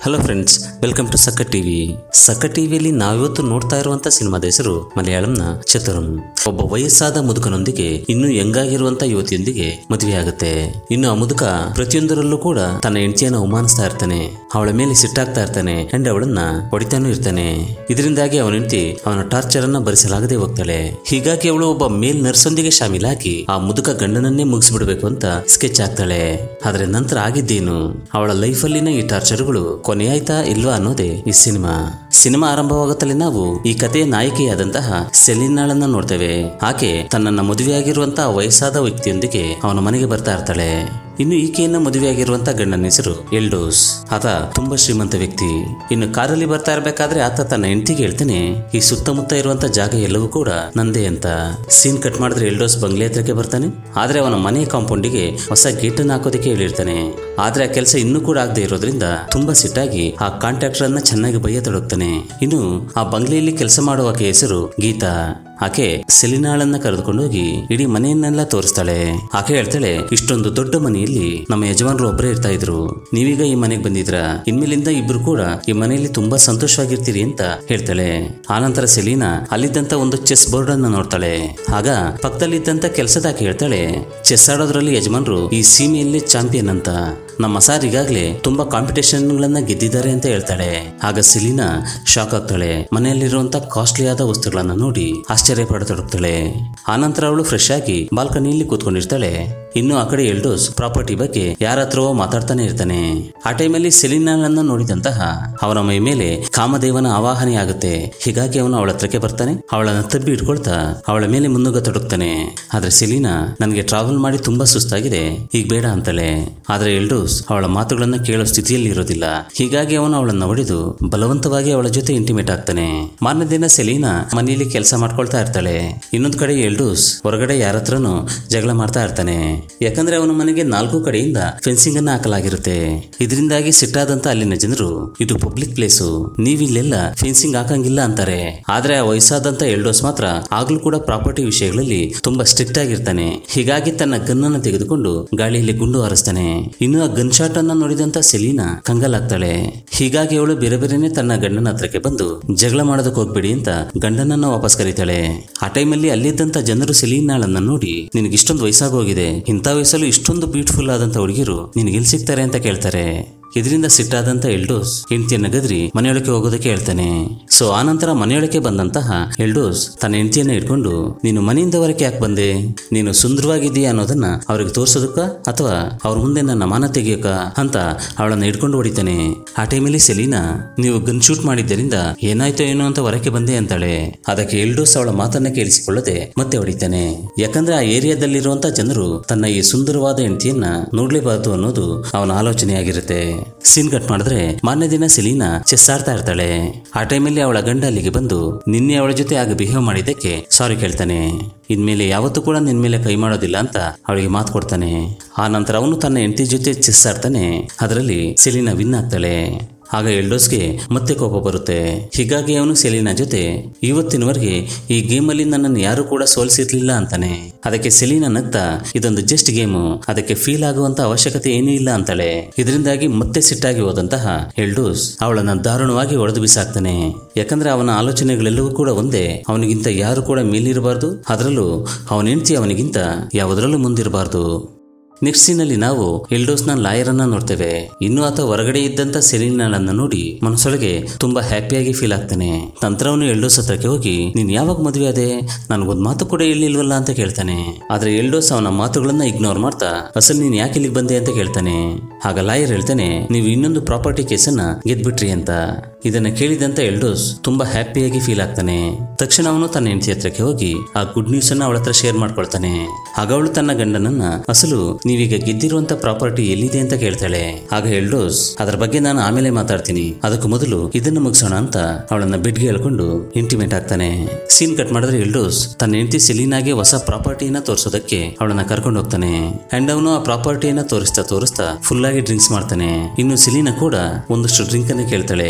hello friends welcome to Sakka TV Sakka ಟಿವಿಯಲ್ಲಿ ನಾವಿವತ್ತು ನೋಡ್ತಾ ಇರುವಂತ ಸಿನಿಮಾದ ಹೆಸರು ಮಲಯಾಳಂನ ಚತುರಂ ಒಬ್ಬ ವಯಸ್ಸಾದ ಮುದುಕನೊಂದಿಗೆ ಇನ್ನೂ ಯಂಗಾಗಿರುವಂತ ಯುವತಿಯೊಂದಿಗೆ ಮದುವೆಯಾಗುತ್ತೆ ಇನ್ನು ಆ ಮುದುಕ ಪ್ರತಿಯೊಂದರಲ್ಲೂ ಕೂಡ ತನ್ನ ಹೆಂಡತಿಯನ್ನು ಅವಮಾನಿಸ್ತಾ ಇರ್ತಾನೆ ಅವಳ ಮೇಲೆ ಸಿಟ್ಟಾಗ್ತಾ ಇರ್ತಾನೆ ಅಂಡ್ ಅವಳನ್ನ ಹೊಡಿತಾನೂ ಇರ್ತಾನೆ ಇದರಿಂದಾಗಿ ಅವನ ಹೆಂಡತಿ ಅವನ ಟಾರ್ಚರ್ ಅನ್ನ ಭರಿಸಲಾಗದೆ ಹೋಗ್ತಾಳೆ ಹೀಗಾಗಿ ಅವಳು ಒಬ್ಬ ಮೇಲ್ ನರ್ಸೊಂದಿಗೆ ಶಾಮೀಲಾಗಿ ಆ ಮುದುಕ ಗಂಡನನ್ನೇ ಮುಗಿಸ್ಬಿಡ್ಬೇಕು ಅಂತ ಸ್ಕೆಚ್ ಆಗ್ತಾಳೆ ಆದ್ರೆ ನಂತರ ಆಗಿದ್ದೇನು ಅವಳ ಲೈಫಲ್ಲಿನ ಈ ಟಾರ್ಚರ್ಗಳು ಕೊನೆಯಾಯ್ತಾ ಇಲ್ವಾ ಅನ್ನೋದೇ ಈ ಸಿನಿಮಾ ಸಿನಿಮಾ ಆರಂಭವಾಗುತ್ತಲೇ ನಾವು ಈ ಕಥೆಯ ನಾಯಕಿಯಾದಂತಹ ಸೆಲಿನಾಳನ್ನ ನೋಡ್ತೇವೆ ಆಕೆ ತನ್ನನ್ನ ಮದುವೆಯಾಗಿರುವಂತಹ ವಯಸ್ಸಾದ ವ್ಯಕ್ತಿಯೊಂದಿಗೆ ಅವನ ಮನೆಗೆ ಬರ್ತಾ ಇರ್ತಾಳೆ ಇನ್ನು ಈಕೆಯನ್ನ ಮದುವೆಯಾಗಿರುವಂತ ಗಂಡನ ಹೆಸರು ಎಲ್ಡೋಸ್ ಆತ ತುಂಬಾ ಶ್ರೀಮಂತ ವ್ಯಕ್ತಿ ಇನ್ನು ಕಾರಲ್ಲಿ ಬರ್ತಾ ಇರ್ಬೇಕಾದ್ರೆ ಆತ ತನ್ನ ಹೆಂಡತಿಗೆ ಹೇಳ್ತಾನೆ ಈ ಸುತ್ತಮುತ್ತ ಇರುವಂತ ಜಾಗ ಎಲ್ಲವೂ ಕೂಡ ನಂದೇ ಅಂತ ಸೀನ್ ಕಟ್ ಮಾಡಿದ್ರೆ ಎಲ್ಡೋಸ್ ಬಂಗ್ಲೆ ಹತ್ರಕ್ಕೆ ಬರ್ತಾನೆ ಆದ್ರೆ ಅವನ ಮನೆ ಕಾಂಪೌಂಡಿಗೆ ಹೊಸ ಗೇಟ್ ಅನ್ನ ಹಾಕೋದಕ್ಕೆ ಹೇಳಿರ್ತಾನೆ ಆದ್ರೆ ಆ ಕೆಲಸ ಇನ್ನೂ ಕೂಡ ಆಗದೆ ಇರೋದ್ರಿಂದ ತುಂಬಾ ಸಿಟ್ಟಾಗಿ ಆ ಕಾಂಟ್ರಾಕ್ಟರ್ ಅನ್ನ ಚೆನ್ನಾಗಿ ಬೈಯತೊಡಗ್ತಾನೆ ಇನ್ನು ಆ ಬಂಗ್ಲೆಯಲ್ಲಿ ಕೆಲಸ ಮಾಡುವ ಆಕೆ ಹೆಸರು ಗೀತಾ ಆಕೆ ಸೆಲಿನಾಳನ್ನ ಕರೆದುಕೊಂಡು ಹೋಗಿ ಇಡೀ ಮನೆಯನ್ನೆಲ್ಲ ತೋರಿಸ್ತಾಳೆ ಆಕೆ ಹೇಳ್ತಾಳೆ ಇಷ್ಟೊಂದು ದೊಡ್ಡ ಮನೆಯಲ್ಲಿ ನಮ್ಮ ಯಜಮಾನರು ಒಬ್ಬರೇ ಇರ್ತಾ ಇದ್ರು ನೀವೀಗ ಈ ಮನೆಗೆ ಬಂದಿದ್ರ ಇನ್ಮೇಲಿಂದ ಇಬ್ರು ಕೂಡ ಈ ಮನೆಯಲ್ಲಿ ತುಂಬಾ ಸಂತೋಷವಾಗಿರ್ತೀರಿ ಅಂತ ಹೇಳ್ತಾಳೆ ಆನಂತರ ಸೆಲೀನಾ ಅಲ್ಲಿದ್ದಂತ ಒಂದು ಚೆಸ್ ಬೋರ್ಡ್ ಅನ್ನ ನೋಡ್ತಾಳೆ ಆಗ ಪಕ್ಕದಲ್ಲಿದ್ದಂತ ಕೆಲಸದ ಆಕೆ ಹೇಳ್ತಾಳೆ ಚೆಸ್ ಆಡೋದ್ರಲ್ಲಿ ಯಜಮಾನರು ಈ ಸೀಮೆಯಲ್ಲಿ ಚಾಂಪಿಯನ್ ಅಂತ ನಮ್ಮ ಸಾರ್ ಈಗಾಗಲೇ ತುಂಬಾ ಕಾಂಪಿಟೇಷನ್ಗಳನ್ನ ಗೆದ್ದಿದ್ದಾರೆ ಅಂತ ಹೇಳ್ತಾಳೆ ಆಗ ಸಿಲಿನಾ ಶಾಕ್ ಆಗ್ತಾಳೆ ಮನೆಯಲ್ಲಿರುವಂತ ಕಾಸ್ಟ್ಲಿ ಆದ ವಸ್ತುಗಳನ್ನ ನೋಡಿ ಆಶ್ಚರ್ಯ ಪಡತೊಡಗ್ತಾಳೆ ಆನಂತರ ಅವಳು ಫ್ರೆಶ್ ಆಗಿ ಬಾಲ್ಕನಿಯಲ್ಲಿ ಕೂತ್ಕೊಂಡಿರ್ತಾಳೆ ಇನ್ನು ಆ ಕಡೆ ಎಲ್ಡೋಸ್ ಪ್ರಾಪರ್ಟಿ ಬಗ್ಗೆ ಯಾರ ಹತ್ರವೋ ಮಾತಾಡ್ತಾನೆ ಇರ್ತಾನೆ ಆ ಟೈಮಲ್ಲಿ ಸೆಲಿನಾಳನ್ನ ನೋಡಿದಂತಹ ಅವನ ಮೈ ಮೇಲೆ ಕಾಮದೇವನ ಆವಾಹನೆ ಆಗುತ್ತೆ ಹೀಗಾಗಿ ಅವನು ಅವಳ ಹತ್ರಕ್ಕೆ ಬರ್ತಾನೆ ಅವಳನ್ನ ತಬ್ಬಿ ಇಟ್ಕೊಳ್ತಾ ಅವಳ ಮೇಲೆ ಮುನ್ನುಗ್ಗ ತೊಡಗ್ತಾನೆ ಆದ್ರೆ ಸೆಲಿನಾ ನನಗೆ ಟ್ರಾವೆಲ್ ಮಾಡಿ ತುಂಬಾ ಸುಸ್ತಾಗಿದೆ ಈಗ ಬೇಡ ಅಂತಾಳೆ ಆದ್ರೆ ಎಲ್ಡೋಸ್ ಅವಳ ಮಾತುಗಳನ್ನ ಕೇಳೋ ಸ್ಥಿತಿಯಲ್ಲಿ ಇರೋದಿಲ್ಲ ಹೀಗಾಗಿ ಅವನು ಅವಳನ್ನ ಹೊಡೆದು ಬಲವಂತವಾಗಿ ಅವಳ ಜೊತೆ ಇಂಟಿಮೇಟ್ ಆಗ್ತಾನೆ ಮಾರನೇ ದಿನ ಸೆಲೀನಾ ಮನೆಯಲ್ಲಿ ಕೆಲಸ ಮಾಡ್ಕೊಳ್ತಾ ಇರ್ತಾಳೆ ಇನ್ನೊಂದು ಕಡೆ ಎಲ್ಡೋಸ್ ಹೊರಗಡೆ ಯಾರ ಹತ್ರನೂ ಜಗಳ ಮಾಡ್ತಾ ಇರ್ತಾನೆ ಯಾಕಂದ್ರೆ ಅವನ ಮನೆಗೆ ನಾಲ್ಕು ಕಡೆಯಿಂದ ಫೆನ್ಸಿಂಗ್ ಅನ್ನ ಹಾಕಲಾಗಿರುತ್ತೆ ಇದರಿಂದಾಗಿ ಸಿಟ್ಟಾದಂತ ಅಲ್ಲಿನ ಜನರು ಇದು ಪಬ್ಲಿಕ್ ಪ್ಲೇಸು ನೀವಿಲ್ಲೆಲ್ಲ ಫೆನ್ಸಿಂಗ್ ಹಾಕಂಗಿಲ್ಲ ಅಂತಾರೆ ಆದ್ರೆ ಆ ವಯಸ್ಸಾದಂತ ಎಲ್ಡೋಸ್ ಮಾತ್ರ ಆಗ್ಲೂ ಕೂಡ ಪ್ರಾಪರ್ಟಿ ವಿಷಯಗಳಲ್ಲಿ ತುಂಬಾ ಸ್ಟ್ರಿಕ್ಟ್ ಆಗಿರ್ತಾನೆ ಹೀಗಾಗಿ ತನ್ನ ಗನ್ನನ್ನು ತೆಗೆದುಕೊಂಡು ಗಾಳಿಯಲ್ಲಿ ಗುಂಡು ಹಾರಿಸ್ತಾನೆ ಇನ್ನು ಆ ಗನ್ ಶಾಟ್ ಅನ್ನ ನೋಡಿದಂತ ಸೆಲೀನಾ ಕಂಗಾಲಾಗ್ತಾಳೆ ಹೀಗಾಗಿ ಅವಳು ಬೇರೆ ಬೇರೆನೆ ತನ್ನ ಗಂಡನ ಹತ್ರಕ್ಕೆ ಬಂದು ಜಗಳ ಮಾಡೋದಕ್ಕೆ ಹೋಗ್ಬೇಡಿ ಅಂತ ಗಂಡನನ್ನ ವಾಪಸ್ ಕರೀತಾಳೆ ಆ ಟೈಮಲ್ಲಿ ಅಲ್ಲಿದ್ದಂತ ಜನರು ಸೆಲೀನಾಳನ್ನ ನೋಡಿ ನಿನಗೆ ಇಷ್ಟೊಂದು ವಯಸ್ಸಾಗೋಗಿದೆ ಇಂಥ ವಯಸ್ಸಲ್ಲೂ ಇಷ್ಟೊಂದು ಬ್ಯೂಟಿಫುಲ್ ಆದಂತ ಹುಡುಗಿರು ನಿನಗೆ ಎಲ್ಲಿ ಸಿಗ್ತಾರೆ ಅಂತ ಕೇಳ್ತಾರೆ ಇದರಿಂದ ಸಿಟ್ಟಾದಂತ ಎಲ್ಡೋಸ್ ಹೆಂಡತಿಯನ್ನ ಗದ್ರಿ ಮನೆಯೊಳಗೆ ಹೋಗೋದಕ್ಕೆ ಹೇಳ್ತಾನೆ ಸೊ ಆನಂತರ ಮನೆಯೊಳಗೆ ಬಂದಂತಹ ಎಲ್ಡೋಸ್ ತನ್ನ ಹೆಂಡತಿಯನ್ನ ಇಟ್ಕೊಂಡು ನೀನು ಮನೆಯಿಂದ ಹೊರಕ್ಕೆ ಯಾಕೆ ಬಂದೆ ನೀನು ಸುಂದರವಾಗಿದೆಯಾ ಅನ್ನೋದನ್ನ ಅವ್ರಿಗೆ ತೋರ್ಸೋದಕ್ಕ ಅಥವಾ ಅವ್ರ ಮುಂದೆ ನನ್ನ ಮಾನ ತೆಗಿಯೋಕ ಅಂತ ಅವಳನ್ನ ಹಿಡ್ಕೊಂಡು ಹೊಡಿತಾನೆ ಆ ಟೈಮಲ್ಲಿ ಸೆಲೀನಾ ನೀವು ಗನ್ ಶೂಟ್ ಮಾಡಿದ್ದರಿಂದ ಏನಾಯ್ತೋ ಏನೋ ಅಂತ ಹೊರಕ್ಕೆ ಬಂದೆ ಅಂತಾಳೆ ಅದಕ್ಕೆ ಎಲ್ಡೋಸ್ ಅವಳ ಮಾತನ್ನ ಕೇಳಿಸಿಕೊಳ್ಳದೆ ಮತ್ತೆ ಹೊಡಿತಾನೆ ಯಾಕಂದ್ರೆ ಆ ಏರಿಯಾದಲ್ಲಿರುವಂತ ಜನರು ತನ್ನ ಈ ಸುಂದರವಾದ ಹೆಂಡತಿಯನ್ನ ನೋಡ್ಲೇಬಾರದು ಅನ್ನೋದು ಅವನ ಆಲೋಚನೆಯಾಗಿರುತ್ತೆ ಸೀನ್ ಕಟ್ ಮಾಡಿದ್ರೆ ಮಾರನೇ ದಿನ ಸೆಲೀನಾ ಚೆಸ್ ಆಡ್ತಾ ಇರ್ತಾಳೆ ಆ ಟೈಮಲ್ಲಿ ಅವಳ ಗಂಡ ಅಲ್ಲಿಗೆ ಬಂದು ನಿನ್ನೆ ಅವಳ ಜೊತೆ ಆಗ ಬಿಹೇವ್ ಮಾಡಿದ್ದಕ್ಕೆ ಸಾರಿ ಕೇಳ್ತಾನೆ ಇನ್ಮೇಲೆ ಯಾವತ್ತೂ ಕೂಡ ನಿನ್ ಮೇಲೆ ಕೈ ಮಾಡೋದಿಲ್ಲ ಅಂತ ಅವಳಿಗೆ ಮಾತು ಕೊಡ್ತಾನೆ ಆ ನಂತರ ಅವನು ತನ್ನ ಹೆಂಡತಿ ಜೊತೆ ಚೆಸ್ ಆಡ್ತಾನೆ ಅದರಲ್ಲಿ ಸೆಲೀನಾ ವಿನ್ ಆಗ್ತಾಳೆ ಆಗ ಎಲ್ಡೋಸ್ಗೆ ಮತ್ತೆ ಕೋಪ ಬರುತ್ತೆ ಹೀಗಾಗಿ ಅವನು ಸೆಲೀನಾ ಜೊತೆ ಇವತ್ತಿನವರೆಗೆ ಈ ಗೇಮಲ್ಲಿ ನನ್ನನ್ನು ಯಾರು ಕೂಡ ಸೋಲಿಸಿರ್ಲಿಲ್ಲ ಅಂತಾನೆ ಅದಕ್ಕೆ ಸೆಲೀನಾ ನಗ್ತಾ ಇದೊಂದು ಜಸ್ಟ್ ಗೇಮು ಅದಕ್ಕೆ ಫೀಲ್ ಆಗುವಂತ ಅವಶ್ಯಕತೆ ಏನೂ ಇಲ್ಲ ಅಂತಾಳೆ ಇದರಿಂದಾಗಿ ಮತ್ತೆ ಸಿಟ್ಟಾಗಿ ಹೋದಂತಹ ಎಲ್ಡೋಸ್ ಅವಳನ್ನ ದಾರುಣವಾಗಿ ಹೊಡೆದು ಬಿಸಾಕ್ತಾನೆ ಯಾಕಂದ್ರೆ ಅವನ ಆಲೋಚನೆಗಳೆಲ್ಲವೂ ಕೂಡ ಒಂದೇ ಅವನಿಗಿಂತ ಯಾರು ಕೂಡ ಮೇಲಿರಬಾರ್ದು ಅದರಲ್ಲೂ ಅವನ ಹೆಂಡತಿ ಅವನಿಗಿಂತ ಯಾವುದರಲ್ಲೂ ಮುಂದಿರಬಾರ್ದು ನೆಕ್ಸ್ಟ್ ಸೀನಲ್ಲಿ ನಾವು ಎಲ್ಡೋಸ್ನ ಲಾಯರ್ ಅನ್ನ ನೋಡ್ತೇವೆ ಇನ್ನು ಆತ ಹೊರಗಡೆ ಇದ್ದಂತ ಸೆಲಿನಾಳನ್ನ ನೋಡಿ ಮನಸ್ಸೊಳಗೆ ತುಂಬಾ ಹ್ಯಾಪಿಯಾಗಿ ಫೀಲ್ ಆಗ್ತಾನೆ ನಂತರ ಅವನು ಎಲ್ಡೋಸ್ ಹತ್ರಕ್ಕೆ ಹೋಗಿ ನೀನ್ ಯಾವಾಗ ಮದುವೆ ಅದೇ ನನಗೊಂದು ಮಾತು ಕೂಡ ಹೇಳಿಲ್ವಲ್ಲ ಅಂತ ಕೇಳ್ತಾನೆ ಆದ್ರೆ ಎಲ್ಡೋಸ್ ಅವನ ಮಾತುಗಳನ್ನ ಇಗ್ನೋರ್ ಮಾಡ್ತಾ ಅಸಲ್ ನೀನ್ ಯಾಕೆ ಇಲ್ಲಿಗೆ ಬಂದೆ ಅಂತ ಕೇಳ್ತಾನೆ ಆಗ ಲಾಯರ್ ಹೇಳ್ತಾನೆ ನೀವು ಇನ್ನೊಂದು ಪ್ರಾಪರ್ಟಿ ಕೇಸನ್ನ ಗೆದ್ಬಿಟ್ರಿ ಅಂತ ಇದನ್ನ ಕೇಳಿದಂತ ಎಲ್ಡೋಸ್ ತುಂಬಾ ಹ್ಯಾಪಿಯಾಗಿ ಫೀಲ್ ಆಗ್ತಾನೆ ತಕ್ಷಣ ಅವನು ತನ್ನ ಹೆಂಡತಿ ಹತ್ರಕ್ಕೆ ಹೋಗಿ ಆ ಗುಡ್ ನ್ಯೂಸ್ ಅನ್ನ ಅವಳ ಹತ್ರ ಶೇರ್ ಮಾಡ್ಕೊಳ್ತಾನೆ ಆಗ ಅವಳು ತನ್ನ ಗಂಡನನ್ನ ಅಸಲು ನೀವೀಗ ಗೆದ್ದಿರುವಂತ ಪ್ರಾಪರ್ಟಿ ಎಲ್ಲಿದೆ ಅಂತ ಕೇಳ್ತಾಳೆ ಆಗ ಎಲ್ಡೋಸ್ ಅದರ ಬಗ್ಗೆ ನಾನು ಆಮೇಲೆ ಮಾತಾಡ್ತೀನಿ ಅದಕ್ಕೂ ಮೊದಲು ಇದನ್ನು ಮುಗಿಸೋಣ ಅಂತ ಅವಳನ್ನ ಬೆಡ್ಗೆ ಹೇಳ್ಕೊಂಡು ಇಂಟಿಮೇಟ್ ಆಗ್ತಾನೆ ಸೀನ್ ಕಟ್ ಮಾಡಿದ್ರೆ ಎಲ್ಡೋಸ್ ತನ್ನ ಹೆಂಡತಿ ಸೆಲೀನಾಗೆ ಹೊಸ ಪ್ರಾಪರ್ಟಿಯನ್ನ ತೋರಿಸೋದಕ್ಕೆ ಅವಳನ್ನ ಕರ್ಕೊಂಡು ಹೋಗ್ತಾನೆ ಅಂಡ್ ಅವನು ಆ ಪ್ರಾಪರ್ಟಿಯನ್ನ ತೋರಿಸ್ತಾ ತೋರಿಸ್ತಾ ಫುಲ್ ಆಗಿ ಡ್ರಿಂಕ್ಸ್ ಮಾಡ್ತಾನೆ ಇನ್ನು ಸೆಲೀನಾ ಕೂಡ ಒಂದಷ್ಟು ಡ್ರಿಂಕ್ ಅನ್ನ ಕೇಳ್ತಾಳೆ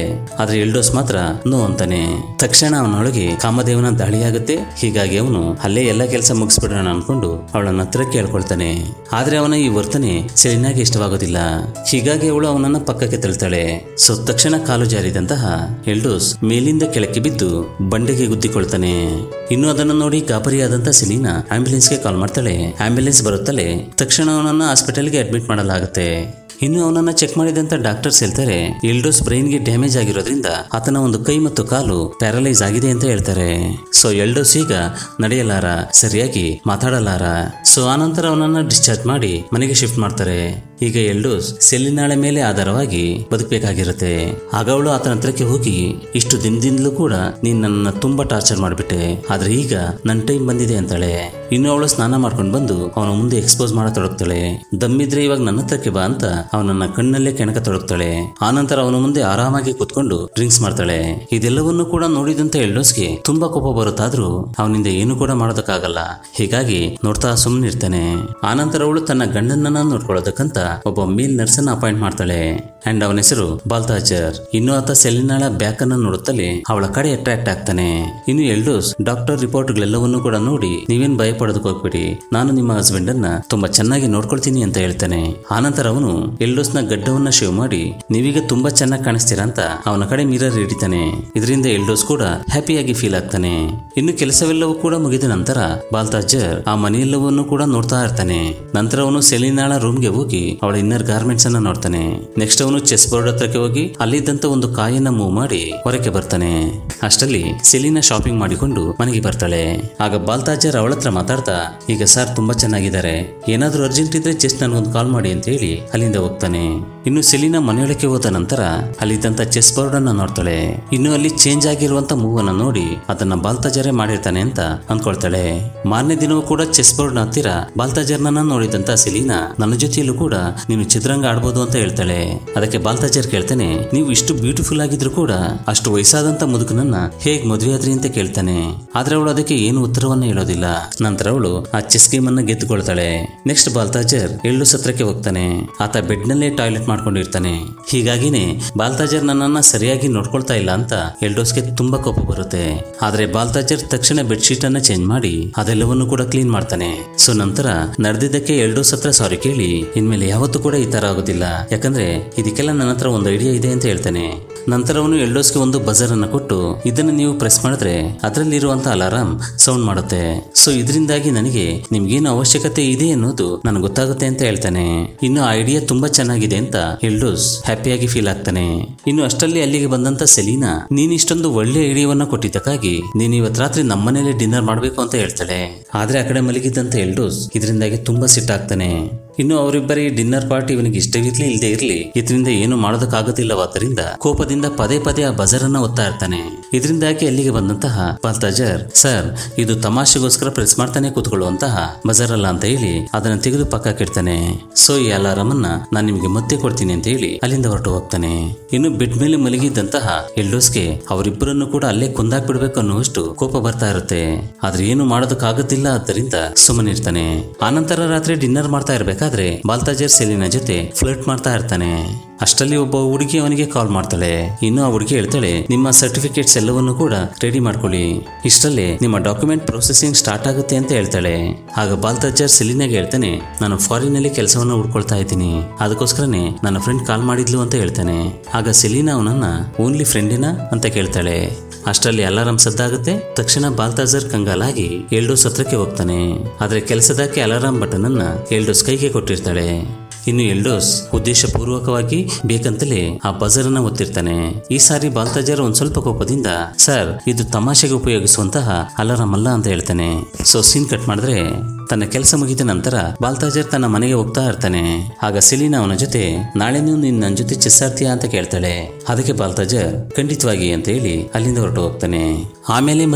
ಆದ್ರೆ ಎಲ್ಡೋಸ್ ಮಾತ್ರ ನೋ ಅಂತಾನೆ ತಕ್ಷಣ ಅವನೊಳಗೆ ಕಾಮದೇವನ ದಾಳಿಯಾಗುತ್ತೆ ಹೀಗಾಗಿ ಅವನು ಅಲ್ಲೇ ಎಲ್ಲ ಕೆಲಸ ಮುಗಿಸ್ಬಿಡೋಣ ಅನ್ಕೊಂಡು ಅವಳನ್ನ ಹತ್ರ ಕೇಳ್ಕೊಳ್ತಾನೆ ಆದ್ರೆ ಅವನ ಈ ವರ್ತನೆ ಸೆಲಿನಾಗೆ ಇಷ್ಟವಾಗೋದಿಲ್ಲ ಹೀಗಾಗಿ ಅವಳು ಅವನನ್ನ ಪಕ್ಕಕ್ಕೆ ತಳ್ತಾಳೆ ಸೊ ತಕ್ಷಣ ಕಾಲು ಜಾರಿದಂತಹ ಎಲ್ಡೋಸ್ ಮೇಲಿಂದ ಕೆಳಕ್ಕೆ ಬಿದ್ದು ಬಂಡೆಗೆ ಗುದ್ದಿಕೊಳ್ತಾನೆ ಇನ್ನು ಅದನ್ನು ನೋಡಿ ಗಾಬರಿಯಾದಂತ ಸೆಲೀನಾ ಆಂಬ್ಯುಲೆನ್ಸ್ಗೆ ಕಾಲ್ ಮಾಡ್ತಾಳೆ ಆಂಬ್ಯುಲೆನ್ಸ್ ಬರುತ್ತಲೇ ತಕ್ಷಣ ಅವನನ್ನ ಹಾಸ್ಪಿಟಲ್ಗೆ ಅಡ್ಮಿಟ್ ಮಾಡಲಾಗುತ್ತೆ ಇನ್ನು ಅವನನ್ನ ಚೆಕ್ ಮಾಡಿದಂತ ಡಾಕ್ಟರ್ಸ್ ಹೇಳ್ತಾರೆ ಎಲ್ಡೋಸ್ ಬ್ರೈನ್ಗೆ ಡ್ಯಾಮೇಜ್ ಆಗಿರೋದ್ರಿಂದ ಆತನ ಒಂದು ಕೈ ಮತ್ತು ಕಾಲು ಪ್ಯಾರಲೈಸ್ ಆಗಿದೆ ಅಂತ ಹೇಳ್ತಾರೆ ಸೊ ಎಲ್ಡೋಸ್ ಈಗ ನಡೆಯಲಾರ ಸರಿಯಾಗಿ ಮಾತಾಡಲಾರ ಸೊ ಆನಂತರ ಅವನನ್ನ ಡಿಸ್ಚಾರ್ಜ್ ಮಾಡಿ ಮನೆಗೆ ಶಿಫ್ಟ್ ಮಾಡ್ತಾರೆ ಈಗ ಎಲ್ಡೋಸ್ ಸೆಲ್ಲಿನಾಳೆ ಮೇಲೆ ಆಧಾರವಾಗಿ ಬದುಕಬೇಕಾಗಿರುತ್ತೆ ಆಗ ಅವಳು ಆತನ ಹತ್ರಕ್ಕೆ ಹೋಗಿ ಇಷ್ಟು ದಿನದಿಂದಲೂ ಕೂಡ ನೀನ್ ನನ್ನ ತುಂಬಾ ಟಾರ್ಚರ್ ಮಾಡಿಬಿಟ್ಟೆ ಆದ್ರೆ ಈಗ ನನ್ನ ಟೈಮ್ ಬಂದಿದೆ ಅಂತಾಳೆ ಇನ್ನು ಅವಳು ಸ್ನಾನ ಮಾಡ್ಕೊಂಡು ಬಂದು ಅವನ ಮುಂದೆ ಎಕ್ಸ್ಪೋಸ್ ಮಾಡತೊಡಗ್ತಾಳೆ ದಮ್ಮಿದ್ರೆ ಇವಾಗ ನನ್ನ ಹತ್ರಕ್ಕೆ ಬಾ ಅಂತ ಅವನನ್ನ ಕಣ್ಣಲ್ಲೇ ಕೆಣಕ ತೊಡಗ್ತಾಳೆ ಆನಂತರ ಅವನ ಮುಂದೆ ಆರಾಮಾಗಿ ಕುತ್ಕೊಂಡು ಡ್ರಿಂಕ್ಸ್ ಮಾಡ್ತಾಳೆ ಇದೆಲ್ಲವನ್ನೂ ಕೂಡ ನೋಡಿದಂತ ಎಲ್ಡೋಸ್ಗೆ ತುಂಬಾ ಕೋಪ ಬರುತ್ತಾದ್ರೂ ಅವನಿಂದ ಏನು ಕೂಡ ಮಾಡೋದಕ್ಕಾಗಲ್ಲ ಹೀಗಾಗಿ ನೋಡ್ತಾ ಸುಮ್ಮನಿರ್ತಾನೆ ಆನಂತರ ಅವಳು ತನ್ನ ಗಂಡನನ್ನ ನೋಡ್ಕೊಳ್ಳೋದಕ್ಕಂತ ಒಬ್ಬ ಮೇಲ್ ನರ್ಸನ್ನ ಅಪಾಯಿಂಟ್ ಮಾಡ್ತಾಳೆ ಅಂಡ್ ಅವನ ಹೆಸರು ಬಾಲ್ತಾಜರ್ ಇನ್ನು ಆತ ಸೆಲ್ಲಿನಾಳ ಬ್ಯಾಕ್ ಅನ್ನ ನೋಡುತ್ತಲೇ ಅವಳ ಕಡೆ ಅಟ್ರಾಕ್ಟ್ ಆಗ್ತಾನೆ ಇನ್ನು ಎಲ್ಡೋಸ್ ಡಾಕ್ಟರ್ ರಿಪೋರ್ಟ್ಗಳೆಲ್ಲವನ್ನೂ ಕೂಡ ನೋಡಿ ನೀವೇನ್ ಭಯ ಪಡೋದಕ್ಕೆ ಹೋಗ್ಬೇಡಿ ನಾನು ನಿಮ್ಮ ಹಸ್ಬೆಂಡ್ ಅನ್ನ ತುಂಬಾ ಚೆನ್ನಾಗಿ ನೋಡ್ಕೊಳ್ತೀನಿ ಅಂತ ಹೇಳ್ತಾನೆ ಆನಂತರ ಅವನು ಎಲ್ಡೋಸ್ ನ ಗಡ್ಡವನ್ನ ಶೇವ್ ಮಾಡಿ ನೀವೀಗ ತುಂಬಾ ಚೆನ್ನಾಗಿ ಕಾಣಿಸ್ತೀರಾ ಅಂತ ಅವನ ಕಡೆ ಮಿರರ್ ಹಿಡಿತಾನೆ ಇದರಿಂದ ಎಲ್ಡೋಸ್ ಕೂಡ ಹ್ಯಾಪಿಯಾಗಿ ಫೀಲ್ ಆಗ್ತಾನೆ ಇನ್ನು ಕೆಲಸವೆಲ್ಲವೂ ಕೂಡ ಮುಗಿದ ನಂತರ ಬಾಲ್ತಾಜರ್ ಆ ಮನೆಯೆಲ್ಲವನ್ನೂ ಕೂಡ ನೋಡ್ತಾ ಇರ್ತಾನೆ ನಂತರ ಅವನು ಸೆಲಿನಾಳ ರೂಮ್ಗೆ ಹೋಗಿ ಅವಳ ಇನ್ನರ್ ಗಾರ್ಮೆಂಟ್ಸ್ ಅನ್ನ ನೋಡ್ತಾನೆ ನೆಕ್ಸ್ಟ್ ಅವನು ಚೆಸ್ ಬೋರ್ಡ್ ಹತ್ರಕ್ಕೆ ಹೋಗಿ ಅಲ್ಲಿದ್ದಂತ ಒಂದು ಕಾಯನ್ನ ಮೂವ್ ಮಾಡಿ ಹೊರಕ್ಕೆ ಬರ್ತಾನೆ ಅಷ್ಟರಲ್ಲಿ ಸೆಲಿನಾ ಶಾಪಿಂಗ್ ಮಾಡಿಕೊಂಡು ಮನೆಗೆ ಬರ್ತಾಳೆ ಆಗ ಬಾಲ್ತಾಜರ್ ಅವಳ ಹತ್ರ ಮಾತಾಡ್ತಾ ಈಗ ಸರ್ ತುಂಬಾ ಚೆನ್ನಾಗಿದ್ದಾರೆ ಏನಾದ್ರೂ ಅರ್ಜೆಂಟ್ ಇದ್ರೆ ಜಸ್ಟ್ ನನಗೊಂದು ಕಾಲ್ ಮಾಡಿ ಅಂತ ಹೇಳಿ ಅಲ್ಲಿಂದ ಹೋಗ್ತಾನೆ ಇನ್ನು ಸೆಲಿನಾ ಮನೆಯೊಳಕ್ಕೆ ಹೋದ ನಂತರ ಅಲ್ಲಿದ್ದಂತ ಚೆಸ್ ಬೋರ್ಡ್ ಅನ್ನ ನೋಡ್ತಾಳೆ ಇನ್ನು ಅಲ್ಲಿ ಚೇಂಜ್ ಆಗಿರುವಂತ ಮೂವ್ ಅನ್ನ ನೋಡಿ ಅದನ್ನ ಬಾಲ್ತಾಜರೇ ಮಾಡಿರ್ತಾನೆ ಅಂತ ಅನ್ಕೊಳ್ತಾಳೆ ಮಾರನೇ ದಿನವೂ ಕೂಡ ಚೆಸ್ ಬೋರ್ಡ್ ನ ಹತ್ತಿರ ಬಾಲ್ತಾಜರ್ನ ನೋಡಿದಂತ ಸೆಲೀನಾ ನನ್ನ ಜೊತೆಯಲ್ಲೂ ಕೂಡ ನೀನು ಚಿತ್ರಂಗ ಆಡ್ಬೋದು ಅಂತ ಹೇಳ್ತಾಳೆ ಅದಕ್ಕೆ ಬಾಲ್ತಾಜರ್ ಕೇಳ್ತಾನೆ ನೀವು ಇಷ್ಟು ಬ್ಯೂಟಿಫುಲ್ ಆಗಿದ್ರು ಕೂಡ ಅಷ್ಟು ವಯಸ್ಸಾದಂತ ಮುದುಕನನ್ನ ಹೇಗ್ ಮದುವೆ ಆದ್ರಿ ಅಂತ ಕೇಳ್ತಾನೆ ಆದ್ರೆ ಅವಳು ಅದಕ್ಕೆ ಏನು ಉತ್ತರವನ್ನ ಹೇಳೋದಿಲ್ಲ ನಂತರ ಅವಳು ಆ ಚೆಸ್ ಗೇಮ್ ಅನ್ನ ಗೆದ್ದುಕೊಳ್ತಾಳೆ ನೆಕ್ಸ್ಟ್ ಬಾಲ್ತಾಜರ್ ಎಳ್ಳು ಸತ್ರಕ್ಕೆ ಹೋಗ್ತಾನೆ ಆತ ಬೆಡ್ ನಲ್ಲೇ ಟಾಯ್ಲೆಟ್ ಮಾಡ್ಕೊಂಡಿರ್ತಾನೆ ಹೀಗಾಗಿನೇ ಬಾಲ್ತಾಜರ್ ನನ್ನನ್ನ ಸರಿಯಾಗಿ ನೋಡ್ಕೊಳ್ತಾ ಇಲ್ಲ ಅಂತ ಎಲ್ಡೋಸ್ಗೆ ತುಂಬಾ ಕೋಪ ಬರುತ್ತೆ ಆದ್ರೆ ಬಾಲ್ತಾಜರ್ ತಕ್ಷಣ ಬೆಡ್ಶೀಟ್ ಅನ್ನ ಚೇಂಜ್ ಮಾಡಿ ಅದೆಲ್ಲವನ್ನು ಕೂಡ ಕ್ಲೀನ್ ಮಾಡ್ತಾನೆ ಸೊ ನಂತರ ನಡೆದಿದ್ದಕ್ಕೆ ಎಲ್ಡೋಸ್ ಹತ್ರ ಸಾರಿ ಕೇಳಿ ಇನ್ಮೇಲೆ ಯಾವತ್ತೂ ಕೂಡ ಈ ತರ ಆಗೋದಿಲ್ಲ ಯಾಕಂದ್ರೆ ಇದಕ್ಕೆಲ್ಲ ನನ್ನ ಹತ್ರ ಒಂದು ಐಡಿಯಾ ಇದೆ ಅಂತ ಹೇಳ್ತಾನೆ ನಂತರ ಅವನು ಎಲ್ಡೋಸ್ಗೆ ಒಂದು ಬಜರ್ ಅನ್ನ ಕೊಟ್ಟು ಇದನ್ನು ನೀವು ಪ್ರೆಸ್ ಮಾಡಿದ್ರೆ ಅದರಲ್ಲಿರುವಂತ ಅಲಾರಾಮ್ ಸೌಂಡ್ ಮಾಡುತ್ತೆ ಸೊ ಇದರಿಂದಾಗಿ ನನಗೆ ನಿಮ್ಗೇನು ಅವಶ್ಯಕತೆ ಇದೆ ಅನ್ನೋದು ನನಗೆ ಗೊತ್ತಾಗುತ್ತೆ ಅಂತ ಹೇಳ್ತಾನೆ ಇನ್ನು ಆ ಐಡಿಯಾ ತುಂಬಾ ಚೆನ್ನಾಗಿದೆ ಅಂತ ಎಲ್ಡೋಸ್ ಹ್ಯಾಪಿಯಾಗಿ ಫೀಲ್ ಆಗ್ತಾನೆ ಇನ್ನು ಅಷ್ಟರಲ್ಲಿ ಅಲ್ಲಿಗೆ ಬಂದಂತ ಸೆಲೀನಾ ನೀನ್ ಇಷ್ಟೊಂದು ಒಳ್ಳೆ ಐಡಿಯಾವನ್ನ ಕೊಟ್ಟಿದ್ದಕ್ಕಾಗಿ ನೀನ್ ಇವತ್ ರಾತ್ರಿ ನಮ್ಮನೇಲೆ ಡಿನ್ನರ್ ಮಾಡ್ಬೇಕು ಅಂತ ಹೇಳ್ತಾಳೆ ಆದ್ರೆ ಆ ಕಡೆ ಮಲಗಿದ್ದಂತ ಎಲ್ಡೋಸ್ ಇದರಿಂದಾಗಿ ತುಂಬಾ ಸಿಟ್ಟಾಗ್ತಾನೆ ಇನ್ನು ಅವರಿಬ್ಬರಿ ಡಿನ್ನರ್ ಪಾರ್ಟಿ ಇವನಿಗೆ ಇಷ್ಟವಿರ್ಲಿ ಇಲ್ಲದೆ ಇರಲಿ ಇದರಿಂದ ಏನು ಮಾಡೋದಕ್ಕಾಗೋದಿಲ್ಲವಾದ್ದರಿಂದ ಕೋಪದಿಂದ ಪದೇ ಪದೇ ಆ ಬಜರನ್ನ ಒತ್ತಾ ಇರ್ತಾನೆ ಇದರಿಂದಾಗಿ ಅಲ್ಲಿಗೆ ಬಂದಂತಹ ಬಾಲ್ತಾಜರ್ ಸರ್ ಇದು ತಮಾಷೆಗೋಸ್ಕರ ಪ್ರೆಸ್ ಮಾಡ್ತಾನೆ ಕೂತ್ಕೊಳ್ಳುವಂತಹ ಬಜರ್ ಅಲ್ಲ ಅಂತ ಹೇಳಿ ಅದನ್ನ ತೆಗೆದು ಪಕ್ಕಕ್ಕಿಡ್ತಾನೆ ಸೊ ಈ ಅಲಾರಾಮ್ ಅನ್ನ ನಾನು ನಿಮಗೆ ಮತ್ತೆ ಕೊಡ್ತೀನಿ ಅಂತ ಹೇಳಿ ಅಲ್ಲಿಂದ ಹೊರಟು ಹೋಗ್ತಾನೆ ಇನ್ನು ಬೆಡ್ ಮೇಲೆ ಮಲಗಿದ್ದಂತಹ ಎಲ್ಡೋಸ್ಗೆ ಅವರಿಬ್ಬರನ್ನು ಕೂಡ ಅಲ್ಲೇ ಕೊಂದಾಕ್ಬಿಡ್ಬೇಕು ಅನ್ನುವಷ್ಟು ಕೋಪ ಬರ್ತಾ ಇರುತ್ತೆ ಆದ್ರೆ ಏನು ಮಾಡೋದಕ್ಕಾಗುತ್ತಿಲ್ಲ ಆದ್ದರಿಂದ ಸುಮ್ಮನಿರ್ತಾನೆ ಆನಂತರ ರಾತ್ರಿ ಡಿನ್ನರ್ ಮಾಡ್ತಾ ಇರ್ಬೇಕಾದ್ರೆ ಬಾಲ್ತಾಜರ್ ಸೆಲಿನ ಜೊತೆ ಫ್ಲರ್ಟ್ ಮಾಡ್ತಾ ಇರ್ತಾನೆ ಅಷ್ಟರಲ್ಲಿ ಒಬ್ಬ ಹುಡುಗಿ ಅವನಿಗೆ ಕಾಲ್ ಮಾಡ್ತಾಳೆ ಇನ್ನು ಆ ಹುಡುಗಿ ಹೇಳ್ತಾಳೆ ನಿಮ್ಮ ಸರ್ಟಿಫಿಕೇಟ್ಸ್ ಎಲ್ಲವನ್ನು ಕೂಡ ರೆಡಿ ಮಾಡ್ಕೊಳ್ಳಿ ಇಷ್ಟಲ್ಲೇ ನಿಮ್ಮ ಡಾಕ್ಯುಮೆಂಟ್ ಪ್ರೊಸೆಸಿಂಗ್ ಸ್ಟಾರ್ಟ್ ಆಗುತ್ತೆ ಅಂತ ಹೇಳ್ತಾಳೆ ಆಗ ಬಾಲ್ತಾಜರ್ ಸೆಲಿನಾಗೆ ಹೇಳ್ತಾನೆ ನಾನು ಫಾರಿನ್ ಅಲ್ಲಿ ಕೆಲಸವನ್ನ ಹುಡ್ಕೊಳ್ತಾ ಇದ್ದೀನಿ ಅದಕ್ಕೋಸ್ಕರನೇ ನನ್ನ ಫ್ರೆಂಡ್ ಕಾಲ್ ಮಾಡಿದ್ಲು ಅಂತ ಹೇಳ್ತಾನೆ ಆಗ ಸೆಲೀನಾ ಅವನನ್ನ ಓನ್ಲಿ ಫ್ರೆಂಡಿನ ಅಂತ ಕೇಳ್ತಾಳೆ ಅಷ್ಟರಲ್ಲಿ ಅಲಾರಾಮ್ ಸದ್ದಾಗುತ್ತೆ ತಕ್ಷಣ ಬಾಲ್ತಾಜರ್ ಕಂಗಾಲಾಗಿ ಎಲ್ಡೋಸ್ ಹತ್ರಕ್ಕೆ ಹೋಗ್ತಾನೆ ಆದ್ರೆ ಕೆಲಸದಕ್ಕೆ ಅಲಾರಾಮ್ ಬಟನ್ ಅನ್ನ ಎಲ್ಡೋಸ್ ಕೈಗೆ ಕೊಟ್ಟಿರ್ತಾಳೆ ಇನ್ನು ಎಲ್ಡೋಸ್ ಉದ್ದೇಶಪೂರ್ವಕವಾಗಿ ಬೇಕಂತಲೇ ಆ ಬಜರ್ ಅನ್ನ ಒತ್ತಿರ್ತಾನೆ ಈ ಸಾರಿ ಬಾಲ್ತಾಜರ್ ಒಂದ್ ಸ್ವಲ್ಪ ಕೋಪದಿಂದ ಸರ್ ಇದು ತಮಾಷೆಗೆ ಉಪಯೋಗಿಸುವಂತಹ ಅಲಾರಾಮ್ ಅಲ್ಲ ಅಂತ ಹೇಳ್ತಾನೆ ಸೊ ಸೀನ್ ಕಟ್ ಮಾಡಿದ್ರೆ ತನ್ನ ಕೆಲಸ ಮುಗಿದ ನಂತರ ಬಾಲ್ತಾಜರ್ ತನ್ನ ಮನೆಗೆ ಹೋಗ್ತಾ ಇರ್ತಾನೆ ಆಗ ಸೆಲೀನಾ ಅವನ ಜೊತೆ ನಾಳೆ ನೀವು ನಿನ್ ನನ್ನ ಜೊತೆ ಚೆಸ್ ಆಡ್ತೀಯಾ ಅಂತ ಕೇಳ್ತಾಳೆ ಅದಕ್ಕೆ ಬಾಲ್ತಾಜರ್ ಖಂಡಿತವಾಗಿ ಅಂತ ಹೇಳಿ ಅಲ್ಲಿಂದ ಹೊರಟು ಹೋಗ್ತಾನೆ ಆಮೇಲೆ ಮತ್ತೆ